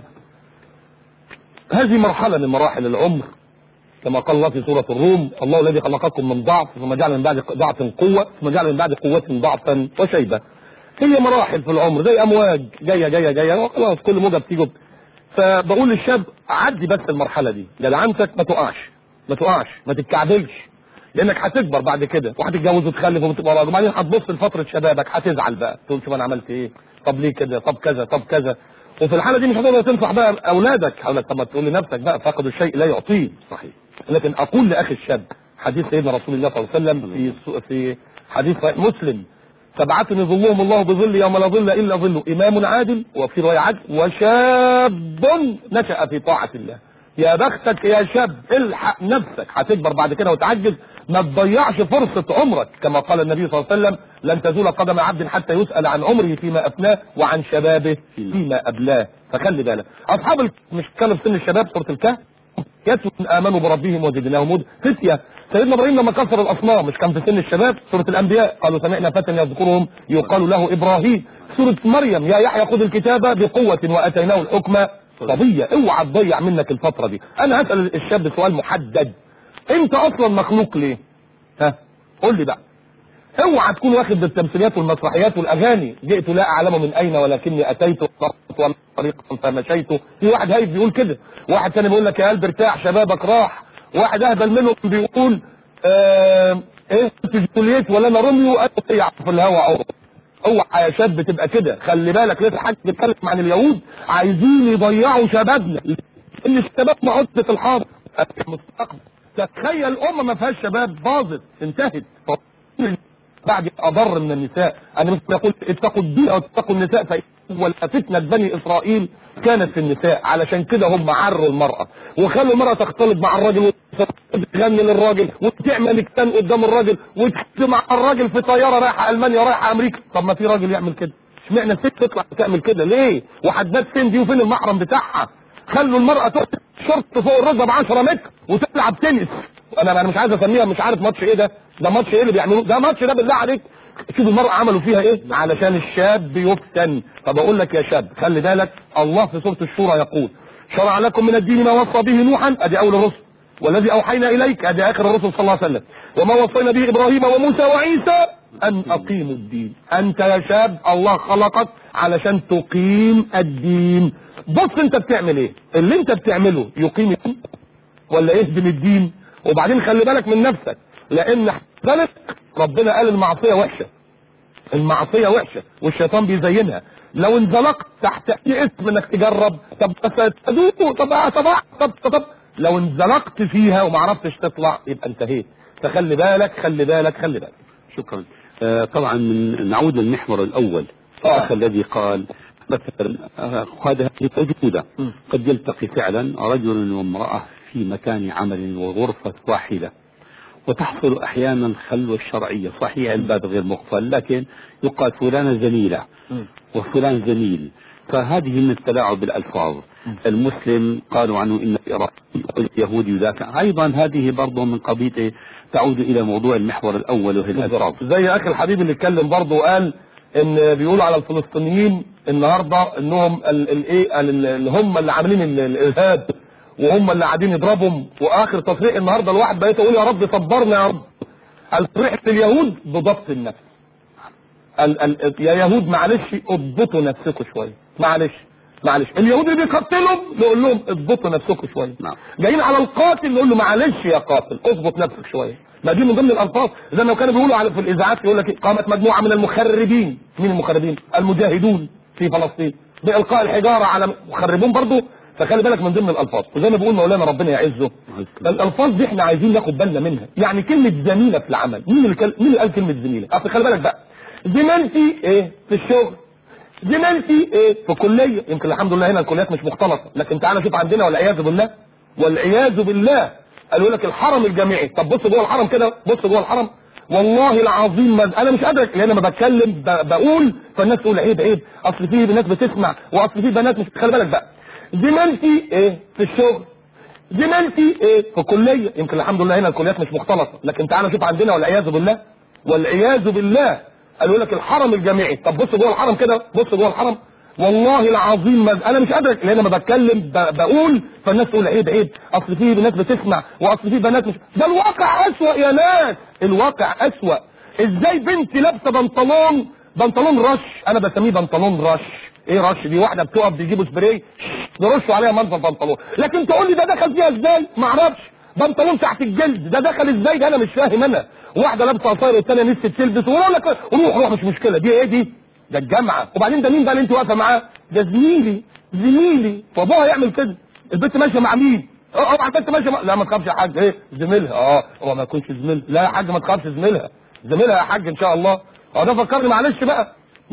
هذه مرحلة من مراحل العمر كما قال الله في سورة الروم الله الذي خلقكم من ضعف ثم جعل من بعد ضعف قوة ثم جعل من بعد قوة ضعفا وشيبة هي مراحل في العمر زي امواج جاية جاية جاية وخلاص كل موجة بتيجي فبقول للشاب عدي بس المرحلة دي جدعنتك ما تقعش ما تقعش ما تتكعبلش لانك هتكبر بعد كده وهتتجوز وتخلف وتبقى راجل وبعدين هتبص لفتره شبابك هتزعل بقى تقول شوف انا عملت ايه طب ليه كده طب كذا طب كذا وفي الحاله دي مش هتقدر تنصح بقى اولادك هقول لك طب ما تقول لنفسك بقى فقد الشيء لا يعطيه صحيح لكن اقول لاخي الشاب حديث سيدنا رسول الله صلى الله عليه وسلم في سو- في حديث صحيح مسلم سبعة يظلهم الله بظل يوم لا ظل الا ظله امام عادل وفي روايه عدل وشاب نشا في طاعه الله يا بختك يا شاب الحق نفسك هتكبر بعد كده وتعجز ما تضيعش فرصة عمرك كما قال النبي صلى الله عليه وسلم لن تزول قدم عبد حتى يسأل عن عمره فيما أفناه وعن شبابه فيما أبلاه فخلي بالك أصحاب ال- مش كانوا في سن الشباب سورة الكهف يتوى آمنوا بربهم وزدناهم هدى فتية سيدنا إبراهيم لما كسر الأصنام مش كان في سن الشباب سورة الأنبياء قالوا سمعنا فتى يذكرهم يقال له إبراهيم سورة مريم يا يحيى خذ الكتاب بقوة وأتيناه الحكم قضية اوعى تضيع منك الفترة دي أنا هسأل الشاب سؤال محدد أنت أصلا مخلوق ليه؟ ها قول لي بقى اوعى تكون واخد بالتمثيليات والمسرحيات والاغاني جئت لا اعلم من اين ولكني اتيت طريقا فمشيت في واحد هايف بيقول كده واحد تاني بيقول لك يا قلب ارتاح شبابك راح واحد اهبل منهم بيقول آه ايه انت جولييت ولا انا روميو قال في الهوا عمر اوعى يا شاب تبقى كده خلي بالك لسه حد بيتكلم عن اليهود عايزين يضيعوا شبابنا ان الشباب معدة الحاضر المستقبل تخيل امه ما فيهاش شباب باظت انتهت بعد اضر من النساء انا مش بقول اتقوا البيئه واتقوا النساء فاول فتنه بني اسرائيل كانت في النساء علشان كده هم عروا المراه وخلوا المراه تختلط مع الراجل وتغني للراجل وتعمل كتان قدام الراجل وتحط مع الراجل في طياره رايحه المانيا رايحه امريكا طب ما في راجل يعمل كده اشمعنى الست تطلع تعمل كده ليه وحدات فين دي وفين المحرم بتاعها خلوا المرأة تحط شرط فوق الركبة ب 10 متر وتلعب تنس انا انا مش عايز اسميها مش عارف ماتش ايه ده ده ماتش ايه اللي بيعملوه ده ماتش ده بالله عليك شوف المرأة عملوا فيها ايه علشان الشاب يفتن طب اقول لك يا شاب خلي بالك الله في سورة الشورى يقول شرع لكم من الدين ما وصى به نوحا ادي اول الرسل والذي اوحينا اليك ادي اخر الرسل صلى الله عليه وسلم وما وصينا به ابراهيم وموسى وعيسى ان اقيموا الدين انت يا شاب الله خلقك علشان تقيم الدين بص انت بتعمل ايه اللي انت بتعمله يقيم الدين ولا يهدم الدين وبعدين خلي بالك من نفسك لان ذلك ربنا قال المعصيه وحشه المعصيه وحشه والشيطان بيزينها لو انزلقت تحت اي اسم انك تجرب طب تدوق طب طب طب طب لو انزلقت فيها وما عرفتش تطلع يبقى انتهيت فخلي بالك خلي بالك خلي بالك شكرا آه طبعا من نعود للمحور الاول الاخ الذي قال مثلا هذا موجودة قد يلتقي فعلا رجل وامرأة في مكان عمل وغرفة واحدة وتحصل احيانا خلوة الشرعية صحيح الباب غير مقفل لكن يقال فلانة زميلة وفلان زميل فهذه من التلاعب بالالفاظ المسلم قالوا عنه ان اليهودي ذاك ايضا هذه برضه من قبيل تعود الى موضوع المحور الاول وهي الالفاظ زي اخي الحبيب اللي اتكلم برضه وقال ان بيقولوا على الفلسطينيين النهارده انهم الايه اللي هم اللي عاملين الارهاب وهم اللي قاعدين يضربهم واخر تصريح النهارده الواحد بقيت اقول يا رب صبرنا يا رب تصريح اليهود بضبط النفس ال ال يا يهود معلش اضبطوا نفسكم شويه معلش معلش اليهود اللي بيقتلهم نقول لهم اضبطوا نفسكم شويه نعم. جايين على القاتل نقول له معلش يا قاتل اضبط نفسك شويه ما دي من ضمن الالفاظ زي ما كانوا بيقولوا على في الاذاعات يقول لك قامت مجموعه من المخربين مين المخربين المجاهدون في فلسطين بالقاء الحجاره على مخربون برضه فخلي بالك من ضمن الالفاظ وزي ما بيقول مولانا ربنا يعزه الالفاظ دي احنا عايزين ناخد بالنا منها يعني كلمه زميله في العمل مين اللي كل... مين اللي قال كلمه زميله اصل خلي بالك بقى زميلتي ايه في الشغل زميلتي ايه في كليه يمكن الحمد لله هنا الكليات مش مختلطه لكن تعالى شوف عندنا والعياذ بالله والعياذ بالله قالوا لك الحرم الجامعي طب بص جوه الحرم كده بص جوه الحرم والله العظيم ما انا مش قادر لان انا بتكلم ب... بقول فالناس تقول عيب عيب اصل في ناس بتسمع واصل في بنات مش خلي بالك بقى زميلتي ايه في الشغل زميلتي ايه في كليه يمكن الحمد لله هنا الكليات مش مختلطه لكن تعالى شوف عندنا والعياذ بالله والعياذ بالله قالوا لك الحرم الجامعي طب بص جوه الحرم كده بص جوه الحرم والله العظيم ما انا مش قادر لان انا بتكلم ب... بقول فالناس تقول عيب عيب اصل في ناس بتسمع واصل في بنات مش ده الواقع اسوأ يا ناس الواقع اسوأ ازاي بنت لابسه بنطلون بنطلون رش انا بسميه بنطلون رش ايه رش دي واحده بتقف بيجيبوا سبراي يرشوا عليها منظر بنطلون لكن تقول لي ده دخل فيها ازاي ما اعرفش بنطلون تحت الجلد ده دخل ازاي ده انا مش فاهم انا واحده لابسه قصير والثانيه نفسها تلبس ويقول لك روح روح مش مشكله دي ايه دي ده الجامعه وبعدين ده مين بقى اللي انت واقفه معاه ده زميلي زميلي فابوها يعمل كده البنت ماشيه مع مين اوعى البنت ماشيه مع... لا ما تخافش يا حاج ايه زميلها اه هو ما يكونش زميلها لا يا حاج ما تخافش زميلها زميلها يا حاج ان شاء الله اه ده فكرني معلش بقى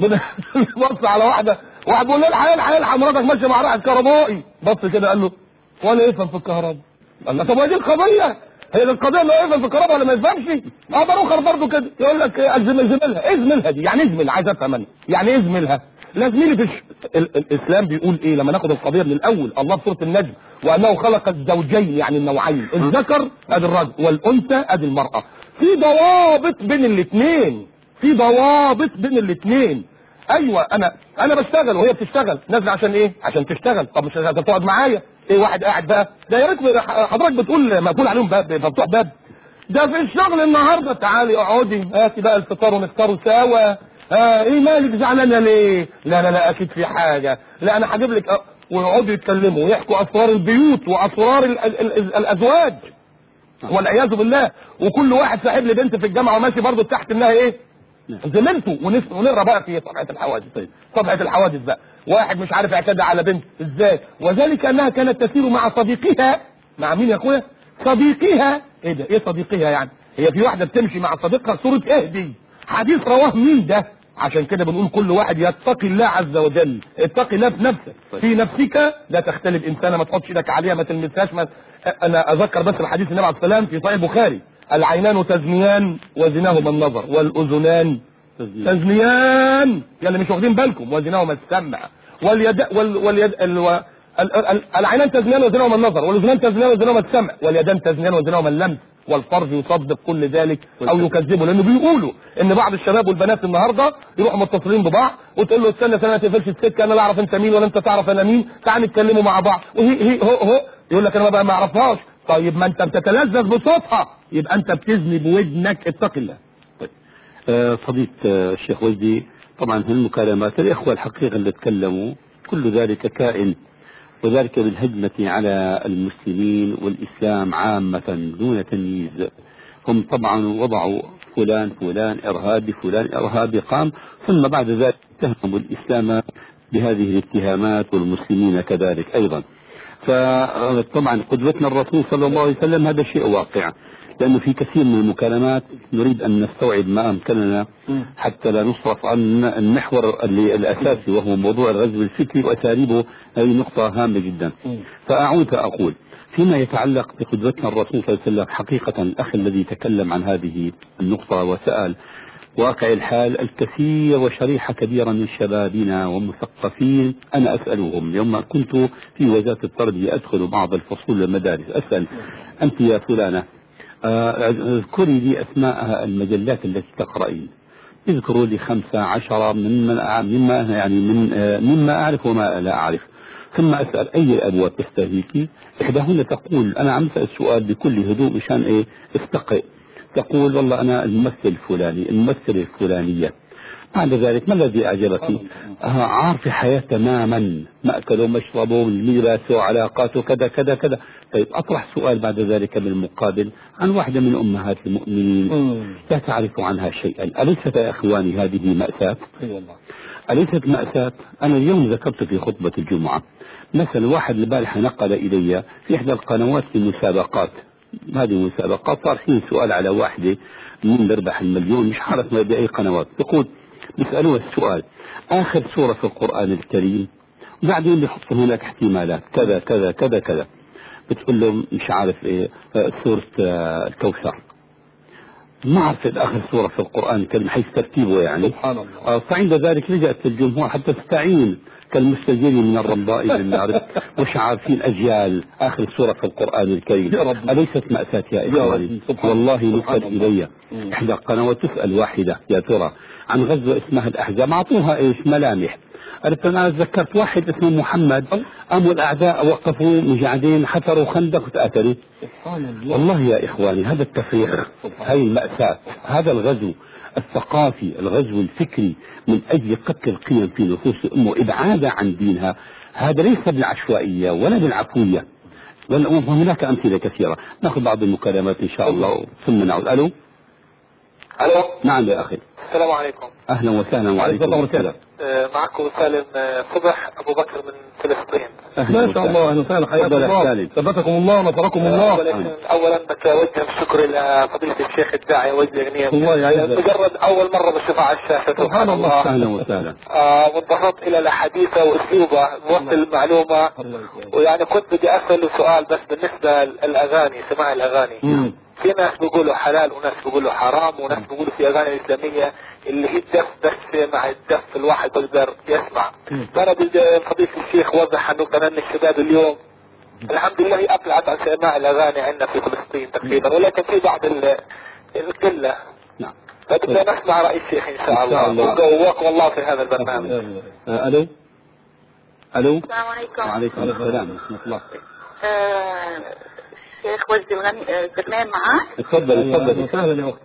بص على واحده واحد بيقول له الحق الحق الحق مراتك ماشيه مع واحد كهربائي بص كده قال له ولا يفهم في الكهرباء قال له طب ودي القضيه هي القضيه انه يفهم في الكهرباء ولا ما يفهمش اه باروخر برضه كده يقول لك ازمل زميلها ايه زميلها دي يعني ايه زميل عايز افهم انا يعني ايه زميلها لا زميلي في ال... الاسلام بيقول ايه لما ناخد القضيه من الاول الله في سوره النجم وانه خلق الزوجين يعني النوعين الذكر ادي الرجل والانثى ادي المراه في ضوابط بين الاثنين في ضوابط بين الاثنين ايوه انا انا بشتغل وهي بتشتغل نازله عشان ايه عشان تشتغل طب مش هتقعد معايا ايه واحد قاعد بقى ده يا ريت حضرتك بتقول مقفول عليهم باب مفتوح باب ده في الشغل النهارده تعالي اقعدي هاتي بقى الفطار ونفطروا سوا اه ايه مالك زعلانه ليه لا لا لا اكيد في حاجه لا انا هجيب لك ويقعدوا يتكلموا ويحكوا اسرار البيوت واسرار ال ال ال الازواج والعياذ بالله وكل واحد ساحب لي بنت في الجامعه وماشي برضه تحت انها ايه نعم. زميلته ونس- ونقرا بقى في صفحه الحوادث طيب. صفحه الحوادث بقى واحد مش عارف اعتدى على بنت ازاي وذلك انها كانت تسير مع صديقها مع مين يا اخويا صديقها ايه ده ايه صديقها يعني هي في واحده بتمشي مع صديقها صوره اهدي حديث رواه مين ده عشان كده بنقول كل واحد يتقي الله عز وجل اتقي الله في نفسك طيب. في نفسك لا تختلف انسانه ما تحطش ايدك عليها ما تلمسهاش ما انا اذكر بس الحديث النبي عليه السلام في صحيح البخاري العينان تزنيان وزناهما النظر والاذنان تزنيان يلي مش واخدين بالكم وزناهما السمع واليد وال واليد ال و- ال- ال- العينان تزنيان وزناهما النظر والاذنان تزنيان وزناهما السمع واليدان تزنيان وزناهما اللمس والفرج يصدق كل ذلك او يكذبه لانه بيقولوا ان بعض الشباب والبنات النهارده يروحوا متصلين ببعض وتقول له استنى استنى ما تقفلش السكه انا لا اعرف انت مين ولا انت تعرف انا مين تعال نتكلموا مع بعض وهي هي هو هو يقول لك انا بقى ما اعرفهاش طيب ما انت بتتلذذ بصوتها يبقى انت بتزني بودنك اتق الله آه، فضيلة آه، الشيخ وجدي طبعا هالمكالمات الإخوة الحقيقة اللي تكلموا كل ذلك كائن وذلك بالهجمة على المسلمين والإسلام عامة دون تمييز هم طبعا وضعوا فلان فلان إرهابي فلان إرهابي قام ثم بعد ذلك اتهموا الإسلام بهذه الاتهامات والمسلمين كذلك أيضا فطبعا قدوتنا الرسول صلى الله عليه وسلم هذا شيء واقع لأنه في كثير من المكالمات نريد أن نستوعب ما أمكننا حتى لا نصرف عن المحور اللي الأساسي وهو موضوع الغزو الفكري وأساليبه هذه نقطة هامة جدا فأعود فأقول فيما يتعلق بقدوتنا الرسول صلى الله عليه وسلم حقيقة الأخ الذي تكلم عن هذه النقطة وسأل واقع الحال الكثير وشريحة كبيرة من شبابنا ومثقفين أنا أسألهم يوم كنت في وزارة التربية أدخل بعض الفصول المدارس أسأل أنت يا فلانة آه، اذكري لي أسماء المجلات التي تقرأين اذكروا لي خمسة عشرة مما مما يعني من آه، مما أعرف وما لا أعرف ثم أسأل أي الأبواب تستهويك إحداهن تقول أنا عم أسأل السؤال بكل هدوء مشان إيه استقي تقول والله أنا الممثل الفلاني الممثلة الفلانية بعد ذلك ما الذي أعجبك آه عارف حياة تماما مأكله مشربه ميراثه علاقاته كذا كذا كذا طيب أطرح سؤال بعد ذلك بالمقابل عن واحدة من أمهات المؤمنين لا تعرف عنها شيئا أليست يا إخواني هذه مأساة اي والله أليست مأساة أنا اليوم ذكرت في خطبة الجمعة مثلا واحد البارحة نقل إلي في إحدى القنوات في مسابقات هذه مسابقات صار فيه سؤال على واحدة من بيربح المليون مش عارف ما بأي قنوات يقول بيسألوها السؤال آخر سورة في القرآن الكريم وبعدين بيحط هناك احتمالات كذا كذا كذا كذا بتقول له مش عارف ايه آه، سورة آه، الكوثر ما عرفت آخر سورة في القرآن الكريم حيث ترتيبه يعني سبحان الله آه، فعند ذلك لجأت الجمهور حتى تستعين كالمستجير من الرمضاء للنار مش عارفين أجيال آخر سورة في القرآن الكريم يا رب. أليست مأساة يا يا إخواني رب. سبحان والله الله. نسأل سبحان الله. إلي مم. إحدى القنوات تسأل واحدة يا ترى عن غزوة اسمها الأحزاب أعطوها إيش ملامح قالت أنا تذكرت واحد اسمه محمد قاموا الأعداء وقفوا مجاعدين حفروا خندق وتقاتلوا سبحان الله والله يا إخواني هذا التفريق هاي المأساة هذا الغزو الثقافي الغزو الفكري من أجل قتل القيم في نفوس الأمة وإبعادها عن دينها هذا ليس بالعشوائية ولا بالعفوية بل وهناك أمثلة كثيرة نأخذ بعض المكالمات إن شاء الله ثم نعود ألو الو نعم يا أخي السلام عليكم أهلا وسهلا وعليكم الله السلام آه، معكم سالم آه، صبح ابو بكر من فلسطين أهلا ما شاء وسهلا. الله اهلا وسهلا حياكم تفضل يا الله سالم. ثبتكم الله ونصركم الله اولا اولا بدي اوجه الشكر الى فضيله الشيخ الداعي وجه غنيم الله يعزك. مجرد اول مره بشوفها على الشاشه سبحان الله. أهلا وسهلا آه وانبسطت الى احاديثه واسلوبه موصل المعلومه الله يسلمك. ويعني كنت بدي اساله سؤال بس بالنسبه للاغاني سماع الاغاني مم. في ناس بيقولوا حلال وناس بيقولوا حرام وناس بيقولوا في اغاني اسلاميه اللي هي الدف بس مع الدف الواحد بيقدر يسمع مم. فانا بدي فضيله الشيخ وضح انه كمان الشباب اليوم الحمد لله هي ابلعت عن سماع الاغاني عندنا في فلسطين تقريبا ولكن في بعض ال- القله نعم فبدنا نسمع راي الشيخ ان شاء إن شاء الله الله. وقواكم الله في هذا البرنامج آه، ألو ألو السلام عليكم وعليكم السلام ورحمة الله آه، الشيخ وجدي الغني آه، زمان معاه تفضل اهلا تفضل وسهلا يا اخت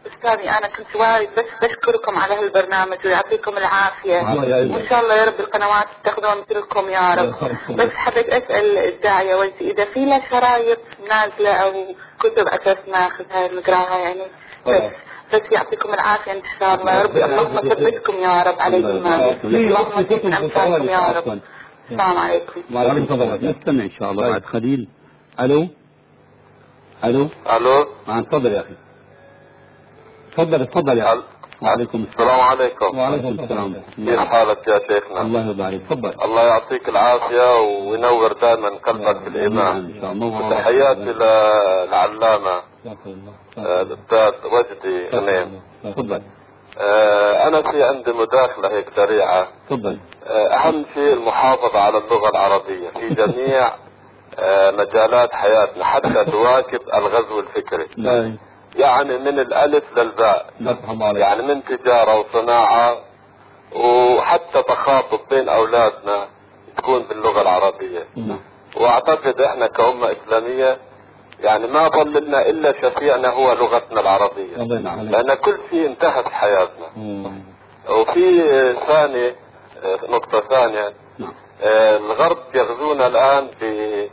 أستاذي أنا كنت وايد بس بشكركم على هالبرنامج ويعطيكم العافية وإن شاء الله يا رب القنوات تاخذون مثلكم يا رب بس حبيت أسأل الداعية والدي إذا في له شرايط نازلة أو كتب أساس ناخذها نقراها يعني بس بس يعطيكم العافية إن شاء الله يا رب اللهم ثبتكم يا رب على الإيمان اللهم زدنا أمثالكم يا رب السلام عليكم وعليكم السلام نستمع ان شاء الله بعد خليل الو الو الو نعم تفضل يا اخي تفضل تفضل يا اخي وعليكم السلام عليكم وعليكم السلام كيف حالك يا شيخنا الله يرضى عليك تفضل الله يعطيك العافية وينور دائما قلبك بالإيمان ان شاء الله تحياتي للعلامة آه، الأستاذ وجدي غنيم تفضل آه، أنا في عندي مداخلة هيك سريعة تفضل آه، أهم شيء المحافظة على اللغة العربية في جميع آه، مجالات حياتنا حتى تواكب الغزو الفكري لا يعني من الألف للباء لا ترحم عليك يعني من تجارة وصناعة وحتى تخاطب بين أولادنا تكون باللغة العربية نعم واعتقد احنا كأمة اسلامية يعني ما ظل لنا الا شفيعنا هو لغتنا العربية الله ينعم عليك لان كل شيء انتهى في حياتنا مم. وفي آه، ثاني آه، نقطة ثانية نعم آه، الغرب يغزونا الان ب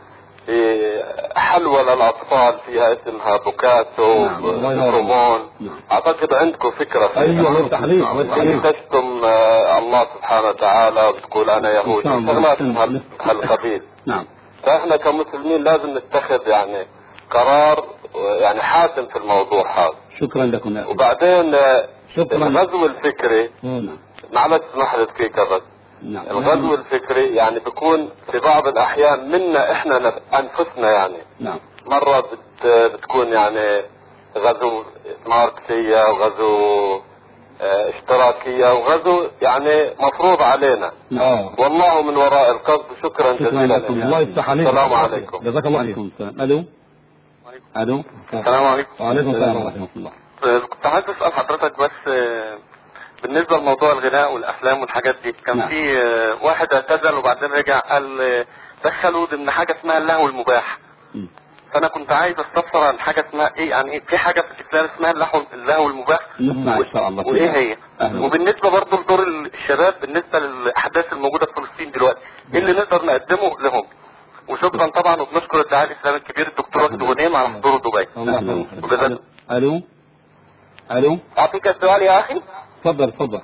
بحلوى للاطفال فيها اسمها بوكاتو نعم، الله ينور. رومون نعم. اعتقد عندكم فكرة فيها ايوه الله يفتح عليك الله يفتح يعني عليك تشتم آه، الله سبحانه وتعالى وتقول انا يهودي إن شاء الله. شغلات من هال- هالقبيل نعم فاحنا كمسلمين لازم نتخذ يعني قرار يعني حاسم في الموضوع هذا شكرا لكم يا اخي وبعدين آه، شكرا الغزو الفكري نعم معلش اسمح لي دقيقة بس نعم الغزو الفكري يعني بيكون في بعض الأحيان منا إحنا نف- أنفسنا يعني نعم مرة بت بتكون يعني غزو ماركسية وغزو آه، اشتراكية وغزو يعني مفروض علينا اه والله من وراء القصد شكرا شكرا جزيلا لكم. لك. الله يفتح عليك السلام عليكم جزاك الله خير وعليكم السلام الو الو السلام عليكم وعليكم السلام ورحمة ورحمه الله كنت عايز اسال حضرتك بس آه، بالنسبه لموضوع الغناء والافلام والحاجات دي كان نعم. في آه، واحد اعتزل وبعدين رجع قال آه، دخلوا ضمن حاجه اسمها اللهو المباح مم. فانا كنت عايز استفسر عن حاجه اسمها ايه يعني إيه؟ في حاجه في الاسلام اسمها اللهو اللهو المباح نسمع ان شاء الله وايه هي أهلا. وبالنسبه برضه لدور الشباب بالنسبه للاحداث الموجوده في فلسطين دلوقتي ايه اللي نقدر نقدمه لهم وشكرا طبعا وبنشكر الداعي الاسلامي الكبير الدكتور وجدي غنيم على حضوره دبي أهلا. وجزاك- الو الو اعطيك السؤال يا اخي تفضل تفضل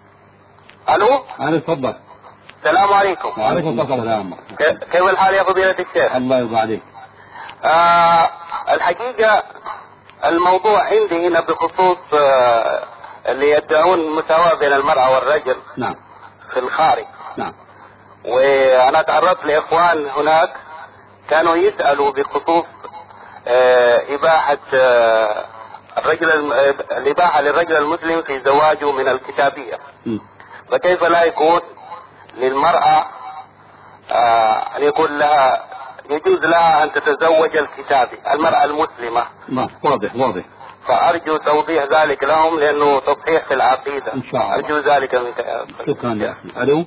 الو انا تفضل السلام عليكم وعليكم السلام. السلام ك- كيف الحال يا فضيلة الشيخ؟ الله يرضى عليك آه الحقيقة الموضوع عندي هنا بخصوص آه اللي يدعون المساواة بين المرأة والرجل نعم في الخارج نعم وأنا تعرضت لإخوان هناك كانوا يسألوا بخصوص آه إباحة آه الرجل الم- آه، الإباحة للرجل المسلم في زواجه من الكتابية مم. فكيف لا يكون للمرأة آه أن يكون لها يجوز لها أن تتزوج الكتابي المرأة المسلمة ما واضح واضح فأرجو توضيح ذلك لهم لأنه تصحيح في العقيدة إن شاء الله. أرجو ذلك منك شكرا يا اخي الو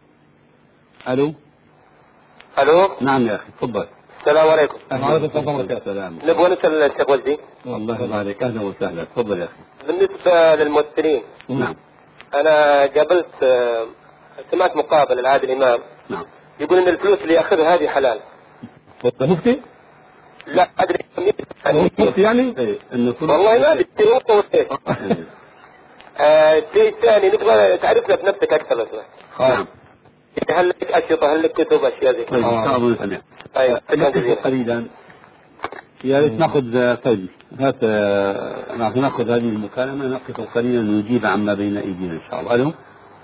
الو ألو نعم يا اخي تفضل السلام عليكم وعليكم السلام ورحمة الله. السلام نبغى نسأل الشيخ وجدي الله يرضى عليك اهلا وسهلا تفضل يا اخي بالنسبة للممثلين نعم أنا قابلت آه، سمعت مقابلة العادل الإمام نعم يقول إن الفلوس اللي ياخذها هذه حلال ده مفتي لا أدري مفتي يعني ايه انه كل والله ما أدري نقطة وشيء إيه. آه، الشيء الثاني نبغى تعرفنا بنفسك أكثر لو سمحت نعم هل لك أشرطة هل لك كتب أشياء زي طيب كذا ان شاء الله نسمع أيوة شكرا نقف جزيلا قليلا يا ريت ناخذ آه، طيب هات آه، نعم، ناخذ هذه المكالمه نقف قليلا ونجيب عما بين ايدينا ان شاء الله الو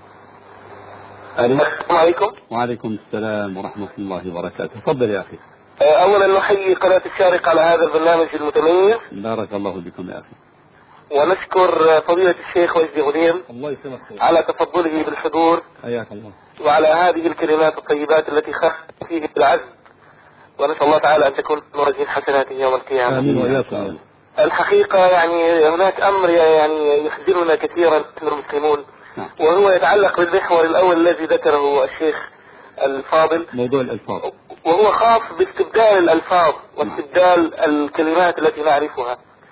الو السلام عليكم وعليكم السلام ورحمه الله وبركاته تفضل يا اخي آه، أولا نحيي قناة الشارقة على هذا البرنامج المتميز بارك الله بكم يا اخي ونشكر آه، فضيلة الشيخ وجدي غنيم الله يسلمك خير على تفضله بالحضور حياك الله وعلى هذه الكلمات الطيبات التي خف فيه بالعزم ونسأل الله تعالى أن تكون موازين حسناته يوم القيامة امين إن وإياكم شاء الله. الحقيقة يعني هناك أمر يعني يحزننا كثيرا نحن المسلمون نعم. وهو يتعلق بالمحور الأول الذي ذكره الشيخ الفاضل موضوع الالفاظ وهو خاص باستبدال الألفاظ واستبدال الكلمات التي نعرفها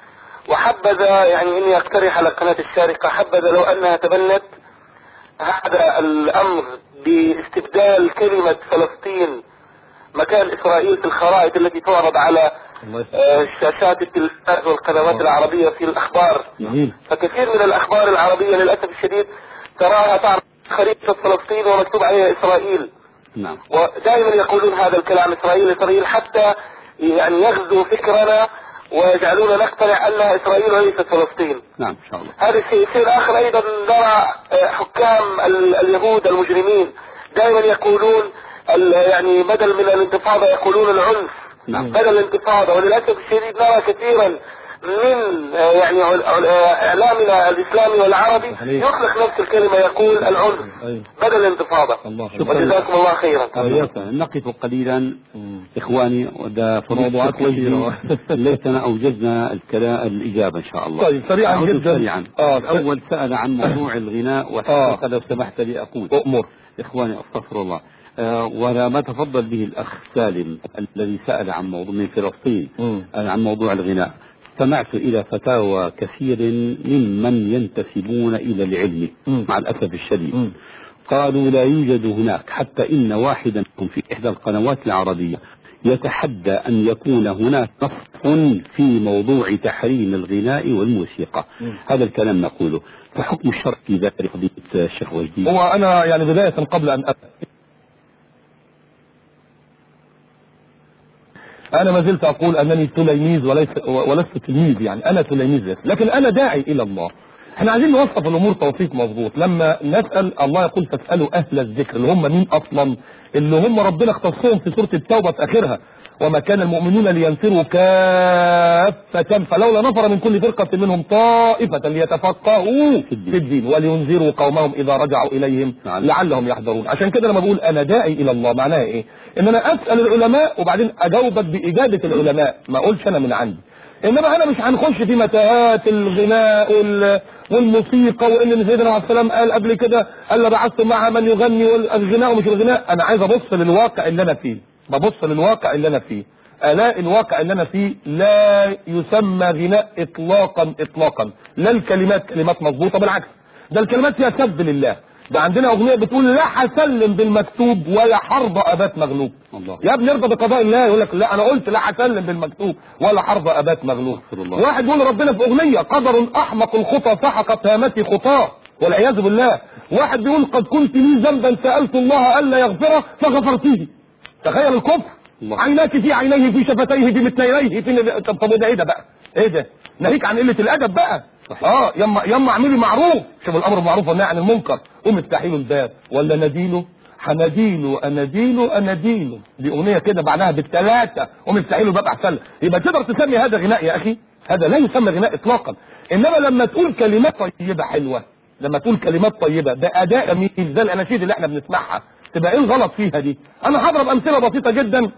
وحبذا يعني اني اقترح على قناة الشارقة حبذا لو انها تبنت هذا الامر باستبدال كلمة فلسطين مكان اسرائيل في الخرائط التي تعرض على آه، شاشات التلفاز والقنوات العربية في الاخبار فكثير من الاخبار العربية للاسف الشديد تراها تعرض خريطة فلسطين ومكتوب عليها اسرائيل نعم ودائما يقولون هذا الكلام اسرائيل اسرائيل حتى يعني يغزو فكرنا ويجعلون نقتنع انها اسرائيل وليست فلسطين نعم ان شاء الله هذا الشيء الشيء الاخر ايضا نرى آه، حكام ال- اليهود المجرمين دائما يقولون ال- يعني بدل من الانتفاضة يقولون العنف نعم. بدل الانتفاضة وللأسف الشديد نرى كثيرا من آه، يعني عل- عل- آه، اعلامنا الاسلامي والعربي صحيح. يطلق نفس الكلمة يقول العنف أيوة. بدل الانتفاضة الله وجزاكم الله خيرا وإياك. نقف قليلا إخواني وده موضوعات كثيرة. ليتنا أوجزنا الكلام الإجابة إن شاء الله طيب سريعا أعود جدا سريعا اه الأول سأل عن موضوع الغناء وحقيقة لو سمحت لي أقول أؤمر إخواني أستغفر الله آه ولا ما تفضل به الأخ سالم الذي سأل عن موضوع من فلسطين مم. آه، عن موضوع الغناء استمعت إلى فتاوى كثير ممن ينتسبون إلى العلم مم. مع الأسف الشديد مم. قالوا لا يوجد هناك حتى إن واحدا منهم في إحدى القنوات العربية يتحدى أن يكون هناك نص في موضوع تحريم الغناء والموسيقى مم. هذا الكلام نقوله فحكم الشرع في ذلك قضية الشيخ وجدي هو أنا يعني بداية قبل أن أبدأ أنا ما زلت أقول أنني تلميذ وليس ولست تلميذ يعني أنا تلميذ بس. لكن أنا داعي إلى الله احنا عايزين نوصف الأمور توصيف مظبوط لما نسأل الله يقول فاسألوا أهل الذكر اللي هم مين أصلا اللي هم ربنا اختصهم في سورة التوبة في آخرها وما كان المؤمنون لينفروا كافة فلولا نفر من كل فرقة منهم طائفة ليتفقهوا في الدين ولينذروا قومهم إذا رجعوا إليهم نعم. لعلهم يحذرون عشان كده لما بقول أنا داعي إلى الله معناها إيه إن أنا أسأل العلماء وبعدين أجاوبك بإجابة العلماء ما أقولش أنا من عندي انما انا مش هنخش في متاهات الغناء وال- والموسيقى وان سيدنا عليه السلام قال قبل كده قال بعثت مع من يغني والغناء ومش الغناء انا عايز ابص للواقع اللي انا فيه ببص للواقع اللي انا فيه الاقي الواقع اللي انا فيه لا يسمى غناء اطلاقا اطلاقا لا الكلمات كلمات مظبوطه بالعكس ده الكلمات فيها سب لله ده عندنا اغنيه بتقول لا هسلم بالمكتوب ولا حرب ابات مغلوب الله. يا ابني ارضى بقضاء الله يقول لك لا انا قلت لا هسلم بالمكتوب ولا حرب ابات مغلوب أستغفر الله. واحد يقول ربنا في اغنيه قدر احمق الخطى سحقت هامتي خطاه والعياذ بالله واحد بيقول قد كنت لي ذنبا سالت الله الا يغفره فغفرته تخيل الكفر الله. عيناك في عينيه في شفتيه بمثليه في نب- طب طب وده ايه ده بقى ايه ده ناهيك عن قله الادب بقى صحيح. اه يما يما اعملي معروف شوف الامر بالمعروف والنهي عن المنكر قوم افتحي له الباب ولا نديله هنديله اناديله اناديله دي اغنيه كده بعدها بالثلاثه قوم افتحي له الباب احسن لك. يبقى تقدر تسمي هذا غناء يا اخي هذا لا يسمى غناء اطلاقا انما لما تقول كلمات طيبه حلوه لما تقول كلمات طيبه ده اداء جميل زي الاناشيد اللي احنا بنسمعها تبقى ايه الغلط فيها دي انا هضرب امثله بسيطه جدا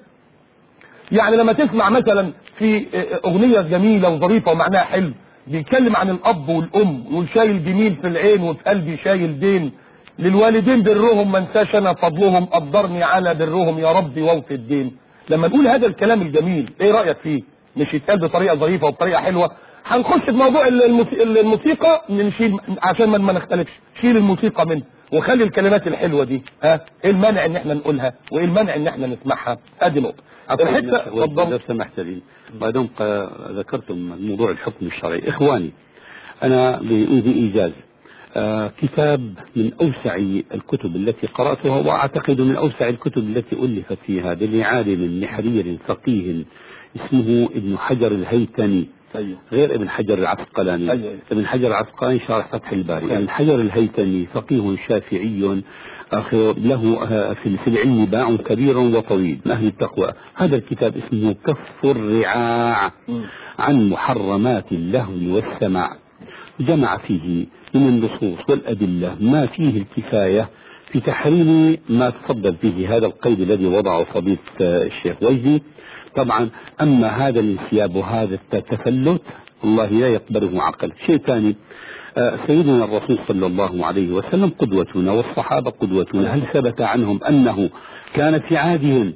يعني لما تسمع مثلا في اغنية جميلة وظريفة ومعناها حلو بيتكلم عن الاب والام يقول شايل جميل في العين وفي قلبي شايل دين للوالدين برهم ما انساش انا فضلهم قدرني على برهم يا ربي ووفي الدين لما نقول هذا الكلام الجميل ايه رأيك فيه مش يتقال بطريقة ظريفة وبطريقة حلوة هنخش في موضوع الموسي- الموسيقى نشيل عشان ما ما نختلفش شيل الموسيقى منه وخلي الكلمات الحلوة دي ها ايه المانع ان احنا نقولها وايه المانع ان احنا نسمعها ادي نقطة الحتة لو اتفضل سمحت لي ما دام ق- ذكرتم موضوع الحكم الشرعي إخواني أنا بإيدي إيجاز آه كتاب من أوسع الكتب التي قرأتها وأعتقد من أوسع الكتب التي ألفت في هذا لعالم نحرير فقيه اسمه ابن حجر الهيتمي ايوه غير ابن حجر العسقلاني أيوة. ابن حجر العسقلاني شارح فتح الباري ابن حجر الهيتمي فقيه شافعي أخي له آه، في في العلم باع كبير وطويل من أهل التقوى هذا الكتاب اسمه كف الرعاع مم. عن محرمات اللهو والسماع جمع فيه من النصوص والأدلة ما فيه الكفاية في تحريم ما تفضل به هذا القيد الذي وضعه فضيلة آه، الشيخ وجدي طبعا أما هذا الانسياب وهذا التفلت الله لا يقبله عقل شيء ثاني آه، سيدنا الرسول صلى الله عليه وسلم قدوتنا والصحابة قدوتنا هل ثبت عنهم أنه كان في عهدهم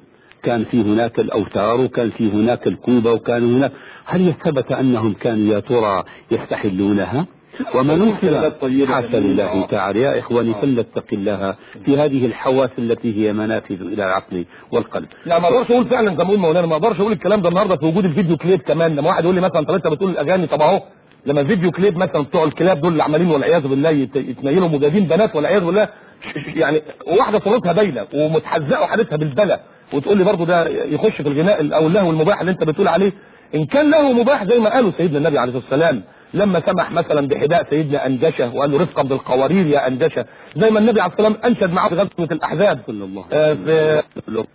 كان في هناك الأوتار وكان في هناك الكوبة وكان هناك هل ثبت أنهم كانوا يا ترى يستحلونها وما ننكر حاشا لله تعالى يا إخواني فلنتق الله في هذه الحواس التي هي منافذ إلى العقل والقلب لا ما اقدرش اقول فعلا زي ما بقول مولانا ما اقدرش اقول الكلام ده النهارده في وجود الفيديو كليب كمان لما واحد يقول لي مثلا طب انت بتقول الاغاني طب اهو لما الفيديو كليب مثلا بتوع الكلاب دول اللي عمالين والعياذ بالله يت- يتنيلوا مجاهدين بنات والعياذ بالله ش- ش- يعني واحده صورتها باينه ومتحزقه وحالتها بالبلا وتقول لي برضه ده يخش في الغناء او اللهو المباح اللي انت بتقول عليه ان كان له مباح زي ما قالوا سيدنا النبي عليه الصلاه والسلام لما سمح مثلا بحذاء سيدنا انجشه وقال له رفقا بالقوارير يا انجشه زي ما النبي عليه الصلاه والسلام انشد معاه في غزوه الاحزاب صلى الله آه، في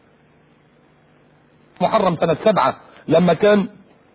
محرم سنة سبعة لما كان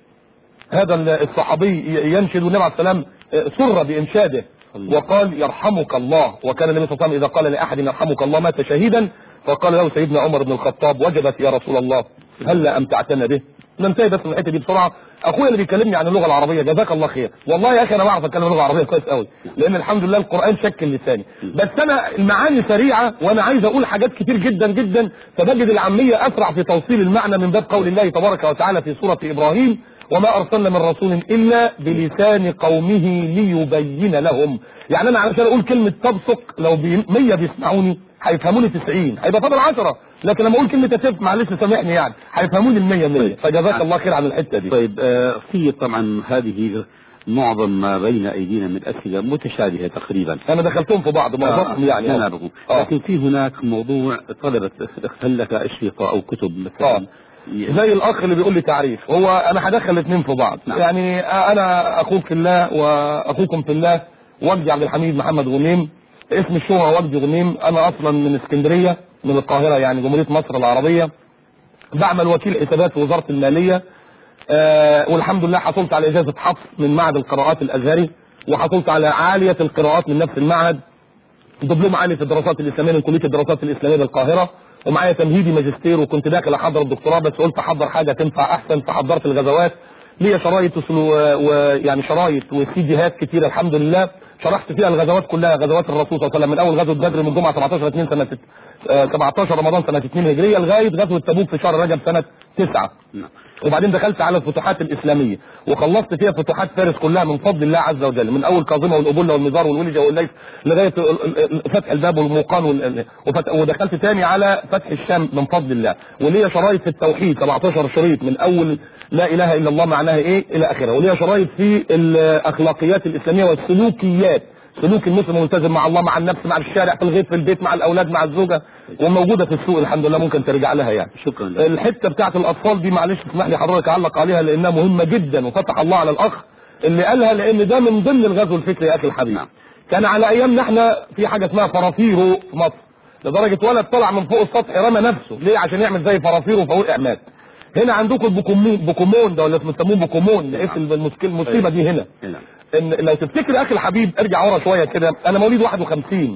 هذا الصحابي ينشد والنبي عليه السلام سر بإنشاده وقال يرحمك الله وكان النبي صلى الله عليه وسلم إذا قال لأحد يرحمك الله مات شهيدا فقال له سيدنا عمر بن الخطاب وجبت يا رسول الله هلا أمتعتنا به ننتهي بس من الحته دي بسرعه اخويا اللي بيكلمني عن اللغه العربيه جزاك الله خير والله يا اخي انا بعرف اتكلم اللغه العربيه كويس قوي لان الحمد لله القران شكل لساني بس انا المعاني سريعه وانا عايز اقول حاجات كتير جدا جدا فبجد العاميه اسرع في توصيل المعنى من باب قول الله تبارك وتعالى في سوره ابراهيم وما ارسلنا من رسول الا بلسان قومه ليبين لهم يعني انا علشان اقول كلمه تبصق لو بي 100 بيسمعوني هيفهموني 90 هيبقى فاضل 10 لكن لما اقول كلمه اسف معلش سامحني يعني هيفهموني ال 100 100 فجزاك الله خير عن الحته دي طيب آه في طبعا هذه معظم ما بين ايدينا من اسئله متشابهه تقريبا انا دخلتهم في بعض معظمهم يعني لا آه. نعرفه آه. لكن في هناك موضوع طلبت هل لك اشرطه او كتب مثلا زي الاخ اللي بيقول لي تعريف هو انا هدخل الاثنين في بعض نعم. يعني انا اخوك في الله واخوكم في الله وجدي عبد الحميد محمد غنيم اسم الشهرة وجدي غنيم انا اصلا من اسكندريه من القاهره يعني جمهوريه مصر العربيه بعمل وكيل حسابات في وزاره الماليه آه والحمد لله حصلت على اجازه حفظ من معهد القراءات الازهري وحصلت على عاليه القراءات من نفس المعهد دبلوم عالي في الدراسات الاسلاميه من كليه الدراسات الاسلاميه بالقاهره ومعايا تمهيدي ماجستير وكنت داخل احضر الدكتوراه بس قلت احضر حاجه تنفع احسن فحضرت الغزوات ليا شرايط وسلو- ويعني شرايط وسيديهات كتيره الحمد لله شرحت فيها الغزوات كلها غزوات الرسول صلى الله عليه وسلم من اول غزوه بدر من جمعه 17 2 سنه ست- آه، 17 رمضان سنه 2 هجريه لغايه غزوه تبوك في شهر رجب سنه 9 نعم. وبعدين دخلت على الفتوحات الاسلاميه وخلصت فيها فتوحات فارس كلها من فضل الله عز وجل من اول كاظمه والابله والمزار والولجه والليث لغايه ال- ال- ال- فتح الباب والموقان وال- وفت- ودخلت تاني على فتح الشام من فضل الله وليا شرايط في التوحيد 17 شريط من اول لا اله الا الله معناها ايه الى اخره وليا شرايط في الاخلاقيات الاسلاميه والسلوكيات سلوك المسلم ملتزم مع الله مع النفس مع الشارع في الغيط في البيت مع الاولاد مع الزوجه وموجوده في السوق الحمد لله ممكن ترجع لها يعني شكرا لك. الحته بتاعت الاطفال دي معلش تسمح لي حضرتك اعلق عليها لانها مهمه جدا وفتح الله على الاخ اللي قالها لان ده من ضمن الغزو الفكري يا اخي الحبيب نعم. كان على ايامنا احنا في حاجه اسمها فرافيرو في مصر لدرجه ولد طلع من فوق السطح رمى نفسه ليه عشان يعمل زي فرافيرو فوقع مات هنا عندكم البوكومون بوكومون ده ولا بيسموه بوكومون ايه المشكله المصيبه دي هنا نعم. ان لو تفتكر اخي الحبيب ارجع ورا شويه كده انا مواليد 51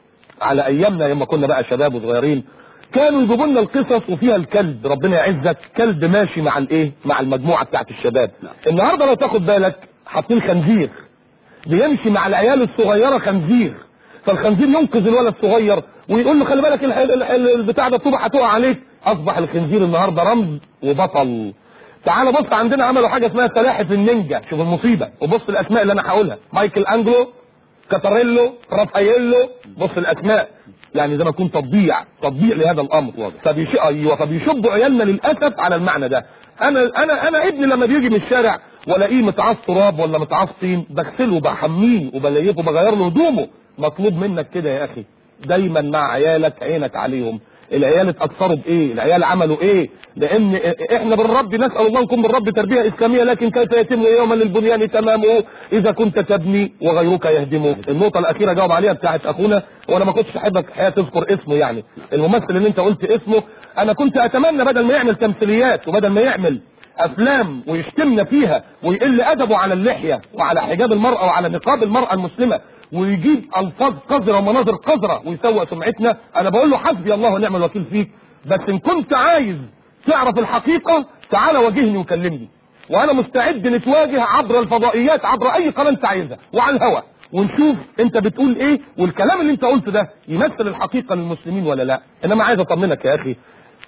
على ايامنا لما كنا بقى شباب وصغيرين كانوا يجيبوا لنا القصص وفيها الكلب ربنا يعزك كلب ماشي مع الايه مع المجموعه بتاعت الشباب نعم. النهارده لو تاخد بالك حاطين خنزير بيمشي مع العيال الصغيره خنزير فالخنزير ينقذ الولد الصغير ويقول له خلي بالك الح- الح- البتاع ده الطوبه هتقع عليك اصبح الخنزير النهارده رمز وبطل تعال بص عندنا عملوا حاجه اسمها سلاحف النينجا شوف المصيبه وبص الاسماء اللي انا هقولها مايكل انجلو كاتاريلو رافاييلو بص الاسماء يعني زي ما يكون تطبيع تطبيع لهذا الامر واضح. فبيش ايوه فبيشبوا عيالنا للاسف على المعنى ده انا انا انا ابني لما بيجي من الشارع والاقيه متعص تراب ولا متعص طين بغسله وبحميه وبليفه وبغير له هدومه مطلوب منك كده يا اخي دايما مع عيالك عينك عليهم العيال اتاثروا بايه العيال عملوا ايه لان احنا بالرب نسال الله نكون بالرب تربيه اسلاميه لكن كيف يتم يوما للبنيان تمامه اذا كنت تبني وغيرك يهدمه النقطه الاخيره جاوب عليها بتاعت اخونا وانا ما كنتش احبك الحقيقه تذكر اسمه يعني الممثل اللي انت قلت اسمه انا كنت اتمنى بدل ما يعمل تمثيليات وبدل ما يعمل افلام ويشتمنا فيها ويقل ادبه على اللحيه وعلى حجاب المراه وعلى نقاب المراه المسلمه ويجيب الفاظ قذره ومناظر قذره ويسوء سمعتنا انا بقول له حسبي الله ونعم الوكيل فيك بس ان كنت عايز تعرف الحقيقه تعالى واجهني وكلمني وانا مستعد نتواجه عبر الفضائيات عبر اي قناه انت عايزها وعلى الهواء ونشوف انت بتقول ايه والكلام اللي انت قلته ده يمثل الحقيقه للمسلمين ولا لا انما عايز اطمنك يا اخي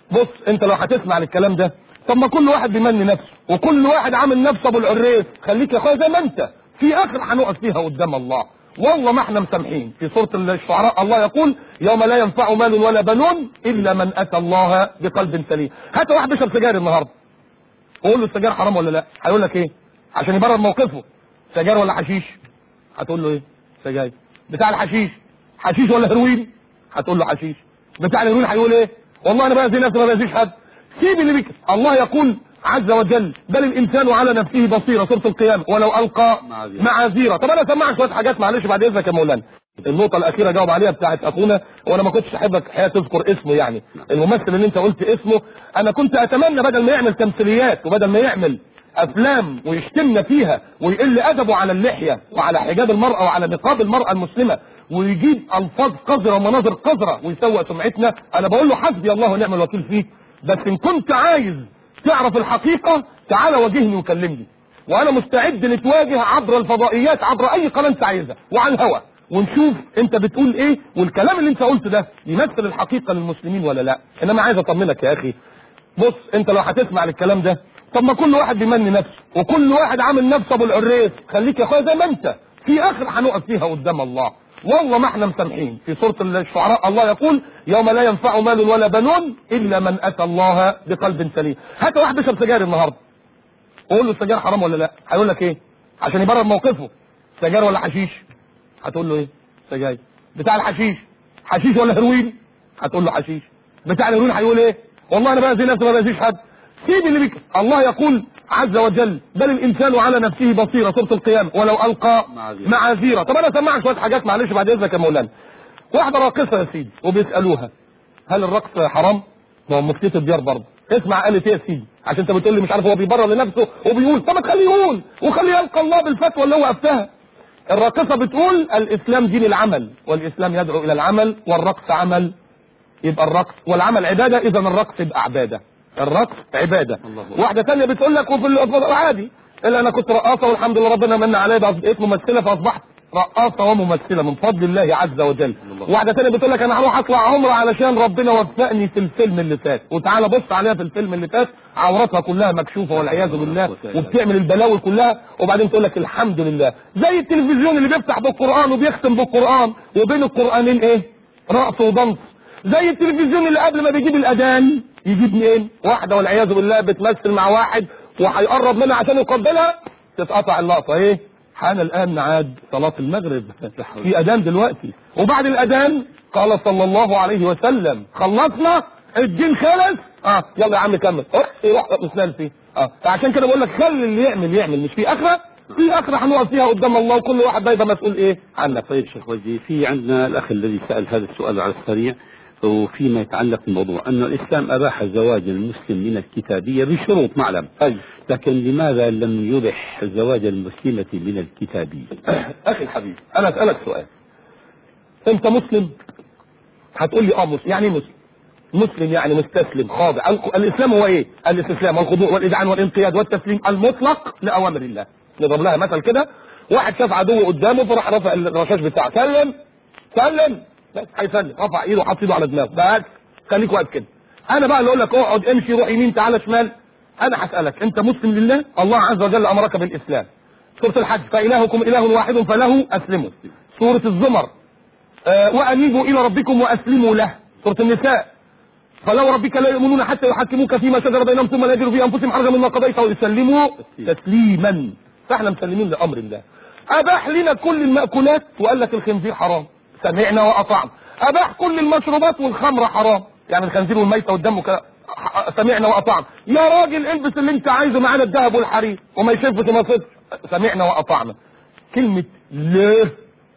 بص انت لو هتسمع الكلام ده طب ما كل واحد بيمني نفسه وكل واحد عامل نفسه ابو العريس خليك يا اخويا زي ما انت في اخر هنقف فيها قدام الله والله ما احنا مسامحين في سوره الشعراء الله يقول يوم لا ينفع مال ولا بنون الا من اتى الله بقلب سليم هات واحد بيشرب سجاير النهارده وقول له السجاير حرام ولا لا هيقول لك ايه عشان يبرر موقفه سجاير ولا حشيش هتقول له ايه سجاير بتاع الحشيش حشيش ولا هيروين هتقول له حشيش بتاع الهيروين هيقول ايه والله انا باذي نفسي ما باذيش حد سيب اللي بيك الله يقول عز وجل بل الانسان على نفسه بصيره سوره القيامه ولو القى معاذير. معاذيره طب انا اسمعك شويه حاجات معلش بعد اذنك يا مولانا النقطة الأخيرة جاوب عليها بتاعت أخونا وأنا ما كنتش أحبك الحقيقة تذكر اسمه يعني الممثل اللي أنت قلت اسمه أنا كنت أتمنى بدل ما يعمل تمثيليات وبدل ما يعمل أفلام ويشتمنا فيها ويقل أدبه على اللحية وعلى حجاب المرأة وعلى نقاب المرأة المسلمة ويجيب ألفاظ قذرة ومناظر قذرة ويسوء سمعتنا أنا بقول له حسبي الله ونعم الوكيل فيك بس إن كنت عايز تعرف الحقيقة تعالى واجهني وكلمني وانا مستعد نتواجه عبر الفضائيات عبر اي قناه انت عايزها وعلى الهواء ونشوف انت بتقول ايه والكلام اللي انت قلته ده يمثل الحقيقه للمسلمين ولا لا انما عايز اطمنك يا اخي بص انت لو هتسمع الكلام ده طب ما كل واحد بيمني نفسه وكل واحد عامل نفسه ابو العريس خليك يا اخويا زي ما انت في اخر هنقف فيها قدام الله والله ما احنا مسامحين في سوره الشعراء الله يقول يوم لا ينفع مال ولا بنون الا من اتى الله بقلب سليم هات واحد بيشرب سجاير النهارده قول له السجاير حرام ولا لا هيقول لك ايه عشان يبرر موقفه سجاير ولا حشيش هتقول له ايه سجاير بتاع الحشيش حشيش ولا هيروين هتقول له حشيش بتاع الهيروين هيقول ايه والله انا باذي نفسي ما باذيش حد سيب اللي بيك الله يقول عز وجل بل الانسان على نفسه بصيره سوره القيامه ولو القى معاذير. معاذيره طب انا اسمعك شويه حاجات معلش بعد اذنك يا مولانا واحده راقصه يا سيدي وبيسالوها هل الرقص حرام؟ ما هو مفتي الديار برضه اسمع قالت ايه يا سيدي عشان انت بتقول لي مش عارف هو بيبرر لنفسه وبيقول طب ما تخليه يقول وخليه يلقى الله بالفتوى اللي هو افتاها الراقصه بتقول الاسلام دين العمل والاسلام يدعو الى العمل والرقص عمل يبقى الرقص والعمل عباده اذا الرقص يبقى عباده الرقص عباده الله أكبر. واحده ثانيه بتقول لك وفي ال- عادي الا انا كنت رقاصه والحمد لله ربنا من عليا بقى بقيت ممثله فاصبحت رقاصه وممثله من فضل الله عز وجل الله. واحده ثانيه بتقول لك انا هروح اطلع عمره علشان ربنا وفقني في الفيلم اللي فات وتعالى بص عليها في الفيلم اللي فات عورتها كلها مكشوفه والعياذ بالله وبتعمل البلاوي كلها وبعدين تقول لك الحمد لله زي التلفزيون اللي بيفتح بالقران وبيختم بالقران وبين القرانين ايه رقص وضنس زي التلفزيون اللي قبل ما بيجيب الاذان يجيب مين واحده والعياذ بالله بتمثل مع واحد وهيقرب منها عشان يقبلها تتقطع اللقطه ايه حان الان ميعاد صلاه المغرب في اذان دلوقتي وبعد الاذان قال صلى الله عليه وسلم خلصنا الدين خلص اه يلا يا عم كمل روح روح اسنان فيه اه فعشان كده بقول لك خلي اللي يعمل يعمل مش في اخره في اخره هنقف فيها قدام الله وكل واحد بقى يبقى مسؤول ايه عن نفسه طيب شيخ وجدي في عندنا الاخ الذي سال هذا السؤال على السريع وفيما يتعلق بالموضوع ان الاسلام اباح زواج المسلم من الكتابيه بشروط معلم ايوه لكن لماذا لم يبح زواج المسلمه من الكتابيه؟ اخي الحبيب انا اسالك سؤال انت مسلم هتقول لي اه مسلم يعني ايه مسلم مسلم يعني مستسلم خاضع ال- الاسلام هو ايه الاستسلام والخضوع والاذعان والانقياد والتسليم المطلق لاوامر الله نضرب لها مثل كده واحد شاف عدو قدامه فراح رفع الرشاش بتاعه سلم سلم بس هيسلم رفع ايده وحط ايده على دماغه بس خليك واقف كده انا بقى اللي اقول لك اقعد امشي روح يمين تعالى شمال انا هسالك انت مسلم لله الله عز وجل امرك بالاسلام سوره الحج فالهكم اله واحد فله اسلموا سوره الزمر آه، وانيبوا الى ربكم واسلموا له سوره النساء فلو ربك لا يؤمنون حتى يحكموك فيما شجر بينهم ثم لا يجدوا في انفسهم حرجا مما قضيت ويسلموا تسليما فاحنا مسلمين لامر الله اباح لنا كل الماكولات وقال لك الخنزير حرام سمعنا واطعنا اباح كل المشروبات والخمر حرام يعني الخنزير والميته والدم وكده ح- سمعنا واطعنا يا راجل البس اللي انت عايزه معانا الذهب والحرير وما يشفش وما يصدش سمعنا واطعنا كلمه ليه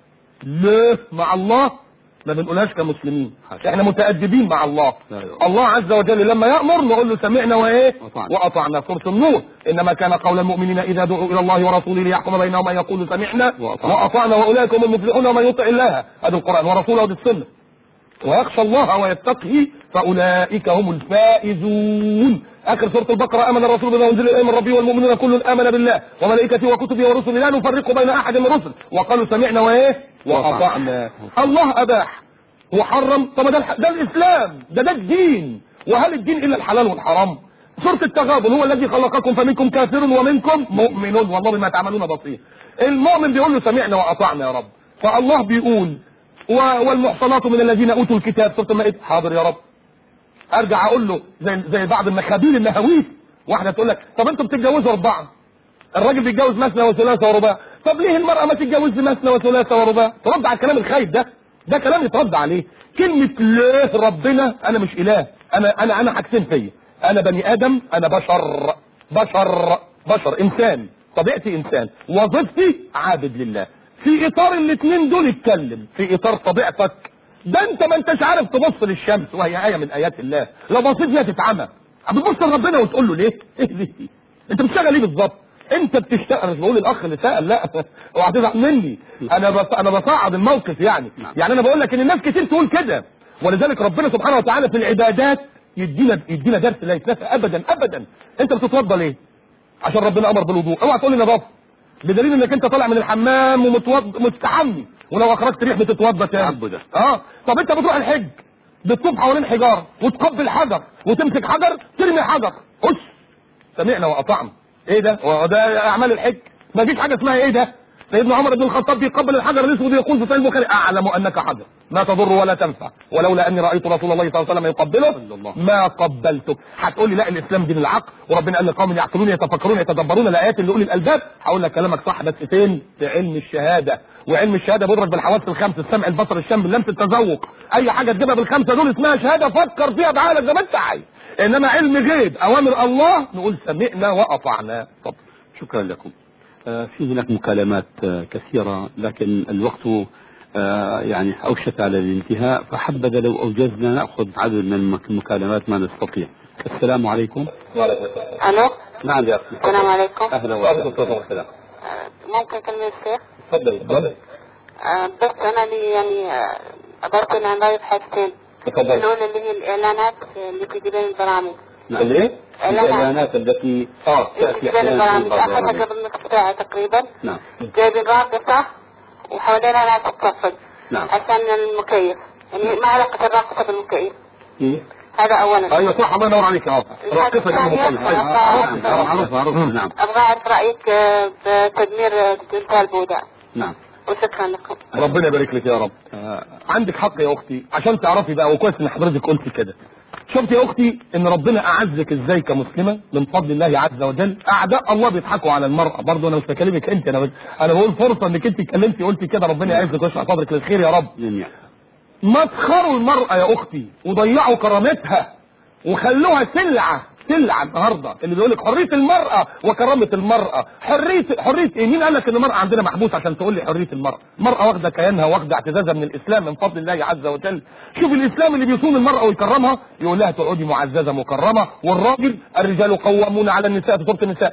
ليه مع الله ما بنقولهاش كمسلمين حاشا. احنا متأدبين مع الله لا يا الله عز وجل لما يأمر نقول له سمعنا وايه وأطعنا. وأطعنا سورة النور إنما كان قول المؤمنين إذا دعوا إلى الله ورسوله ليحكم بينهم أن يقولوا سمعنا وأطعنا. وأطعنا وأولئك هم المفلحون ومن يطع الله هذا القرآن ورسوله هذه السنة ويخشى الله ويتقه فأولئك هم الفائزون آخر سورة البقرة آمن الرسول بما أنزل إليه من ربه والمؤمنون كل آمن بالله وملائكته وكتبه ورسله لا نفرق بين أحد من الرسل وقالوا سمعنا وإيه وأطعنا الله أباح وحرم طب ده الح- ده الإسلام ده ده الدين وهل الدين الا الحلال والحرام سورة التغابن هو الذي خلقكم فمنكم كافر ومنكم مؤمنون والله بما تعملون بصير المؤمن بيقول له سمعنا واطعنا يا رب فالله بيقول والمحصنات من الذين اوتوا الكتاب سورة المائدة حاضر يا رب ارجع اقول له زي زي بعض المخابيل النهاويس واحده تقول لك طب انتوا بتتجوزوا اربعه الراجل بيتجوز مثنى وثلاثه ورباع طب ليه المراه ما تتجوزش مثنى وثلاثه ورباع ترد على الكلام الخايب ده ده كلام يترد عليه كلمه لا ربنا انا مش اله انا انا انا حاجتين فيا انا بني ادم انا بشر بشر بشر انسان طبيعتي انسان وظيفتي عابد لله في اطار الاثنين دول اتكلم في اطار طبيعتك ده انت ما انتش عارف تبص للشمس وهي ايه من ايات الله لو بصيت فيها تتعمى بتبص لربنا وتقول له ليه ايه ليه انت بتشتغل ايه بالظبط انت بتشتغل مش بقول الاخ اللي سال لا اوعى تزعل مني انا بص... انا بصعد الموقف يعني يعني انا بقول لك ان الناس كتير تقول كده ولذلك ربنا سبحانه وتعالى في العبادات يدينا يدينا درس لا يتنسى ابدا ابدا انت بتتوضى ليه عشان ربنا امر بالوضوء اوعى تقول لي نظافه بدليل انك انت طالع من الحمام ومتوضى مستحمي ولو اخرجت ريح بتتوضى تاني عبده اه طب انت بتروح الحج بتطوف حوالين حجار وتقبل حجر وتمسك حجر ترمي حجر خش سمعنا واطعنا ايه ده وده اعمال الحج ما فيش حاجه اسمها ايه ده سيدنا عمر بن الخطاب بيقبل الحجر الاسود يقول في صحيح البخاري اعلم انك حجر ما تضر ولا تنفع ولولا اني رايت رسول الله صلى الله عليه وسلم يقبله ما قبلته هتقول لي لا الاسلام دين العقل وربنا قال لقوم يعقلون يتفكرون يتدبرون الايات اللي اولي الالباب هقول لك كلامك صح بس فين في علم الشهاده وعلم الشهاده بيدرك بالحواس الخمس السمع البصر الشم اللمس التذوق اي حاجه تجيبها بالخمسه دول اسمها شهاده فكر فيها بعقلك زي ما انت عايز انما علم غيب اوامر الله نقول سمعنا واطعنا طب شكرا لكم آه في هناك مكالمات آه كثيرة لكن الوقت آه يعني أوشك على الانتهاء فحبذا لو أوجزنا نأخذ عدد من المكالمات ما نستطيع السلام عليكم الو نعم يا أخي السلام عليكم أهلا وسهلا والسلام ممكن اكلم الشيخ تفضل تفضل آه، بس انا لي يعني آه، عبرت عن رايي بحاجتين تفضل الاولى اللي هي الاعلانات اللي تجي بين البرامج نعم الايه إعلانات. الإعلانات التي اه اللي تجي بين البرامج اخذها نعم قبل نصف ساعه تقريبا نعم جايبين راقصه وحوالينا ناس تصفق نعم عشان المكيف يعني ما علاقه الراقصه بالمكيف إيه؟ هذا اولا ايوه صح الله ينور عليك اه راقصه جنب مكلف نعم ايوه معروف معروف نعم ابغى اعرف رايك آه، بتدمير آه، تمثال بوذا نعم وشكرا لكم ربنا يبارك لك يا رب آه، عندك حق يا اختي عشان تعرفي بقى وكويس ان حضرتك قلت كده شفت يا اختي ان ربنا اعزك ازاي كمسلمه من فضل الله عز وجل اعداء الله بيضحكوا على المراه برضه انا مش بكلمك انت انا بس انا بقول فرصه انك انت اتكلمتي قلتي كده ربنا يعزك ويشرح صدرك للخير يا رب جميعا مسخروا المرأة يا أختي وضيعوا كرامتها وخلوها سلعة سلعة النهاردة اللي بيقول لك حرية المرأة وكرامة المرأة حرية حرية إيه مين قال لك إن المرأة عندنا محبوس عشان تقول لي حرية المرأة المرأة واخدة كيانها واخدة اعتزازها من الإسلام من فضل الله عز وجل شوف الإسلام اللي بيصون المرأة ويكرمها يقول لها تقعدي معززة مكرمة والراجل الرجال قوامون على النساء في سورة النساء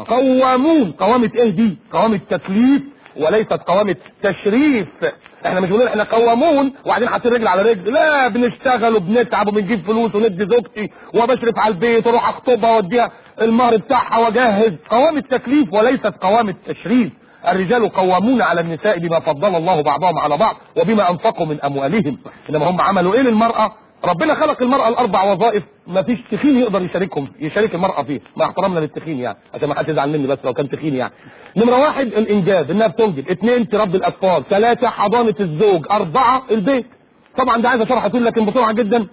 قوامون قوامة إيه دي قوامة تكليف وليست قوامة تشريف احنا مش بنقول احنا قوامون وبعدين حاطين رجل على رجل لا بنشتغل وبنتعب وبنجيب فلوس وندي زوجتي وبشرف على البيت واروح اخطبها واديها المهر بتاعها واجهز قوام التكليف وليست قوام التشريف الرجال قوامون على النساء بما فضل الله بعضهم على بعض وبما انفقوا من اموالهم انما هم عملوا ايه للمرأة ربنا خلق المرأة الاربع وظائف ما فيش تخين يقدر يشاركهم يشارك المرأة فيه مع احترامنا للتخين يعني عشان ما حدش يزعل مني بس لو كان تخين يعني نمرة واحد الانجاب انها بتنجب اثنين تربي الاطفال ثلاثة حضانة الزوج اربعة البيت طبعا ده عايز اشرح تقول لكن بسرعة جدا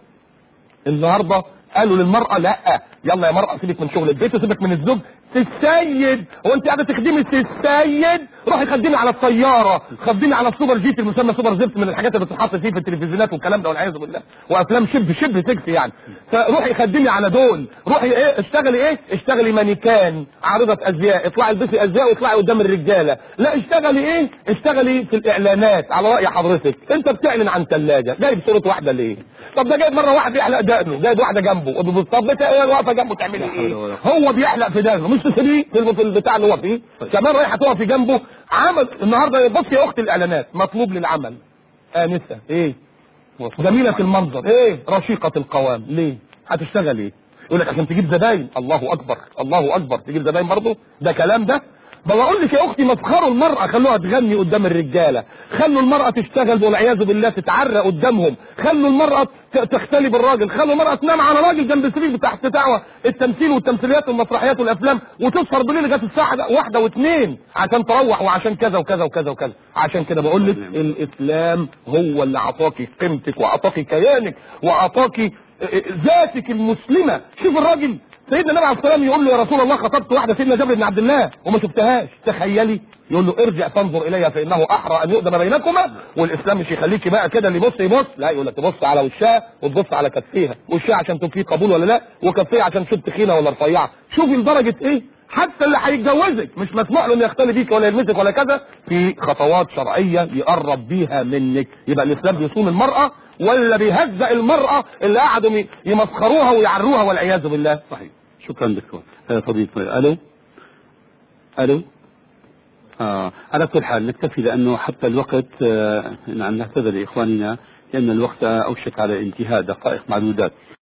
النهارده قالوا للمرأة لا يلا يا مرأة سيبك من شغل البيت وسيبك من الزوج السيد هو انت قاعده تخدمي السيد روحي خدمي على الطياره خدمي على السوبر جيت المسمى سوبر زفت من الحاجات اللي بتتحط فيه في التلفزيونات والكلام ده والعياذ بالله وافلام شبه شبه سكسي يعني فروحي خدمي على دول روحي ايه اشتغلي ايه اشتغلي مانيكان عارضه ازياء اطلعي البسي ازياء واطلعي قدام الرجاله لا اشتغلي ايه اشتغلي في الاعلانات على راي حضرتك انت بتعلن عن ثلاجه جايب صوره واحده ليه طب ده جايب مره واحد بيحلق دقنه جايب واحده جنبه طب انت ايه واقفه جنبه تعملي ايه هو بيحلق في دقنه مش تسيبيه في في البتاع اللي هو فيه كمان رايحه تقف جنبه عمل النهارده بص يا اخت الاعلانات مطلوب للعمل انسه ايه جميله المنظر ايه رشيقه القوام ليه هتشتغل ايه يقول لك عشان تجيب زباين الله اكبر الله اكبر تجيب زباين برضه ده كلام ده بقول لك يا اختي مسخروا المرأة خلوها تغني قدام الرجالة خلوا المرأة تشتغل والعياذ بالله تتعرى قدامهم خلوا المرأة تختلي بالراجل خلوا المرأة تنام على راجل جنب سرير تحت دعوة التمثيل والتمثيليات والمسرحيات والافلام وتسهر بالليل لغايه الساعه واحدة واثنين عشان تروح وعشان كذا وكذا وكذا وكذا عشان كده بقول لك الاسلام هو اللي اعطاكي قيمتك واعطاكي كيانك واعطاكي ذاتك المسلمة شوف الراجل سيدنا النبي عليه الصلاه والسلام يقول له يا رسول الله خطبت واحده سيدنا جابر بن عبد الله وما شفتهاش تخيلي يقول له ارجع فانظر اليها فانه احرى ان يؤدم بينكما والاسلام مش يخليكي بقى كده اللي يبص يبص لا يقول لك تبص على وشها وتبص على كفيها وشها عشان تشوف فيه قبول ولا لا وكفيها عشان تشوف تخينه ولا رفيعه شوفي لدرجه ايه حتى اللي هيتجوزك مش مسموح له انه يختلي بيك ولا يلمسك ولا كذا في خطوات شرعيه يقرب بيها منك يبقى الاسلام بيصون المراه ولا بيهزأ المراه اللي قعدوا يمسخروها ويعروها والعياذ بالله صحيح شكرا دكتور فضيلة الو الو آه على كل حال نكتفي لانه حتى الوقت آه نعتذر لاخواننا لان الوقت اوشك على انتهاء دقائق معدودات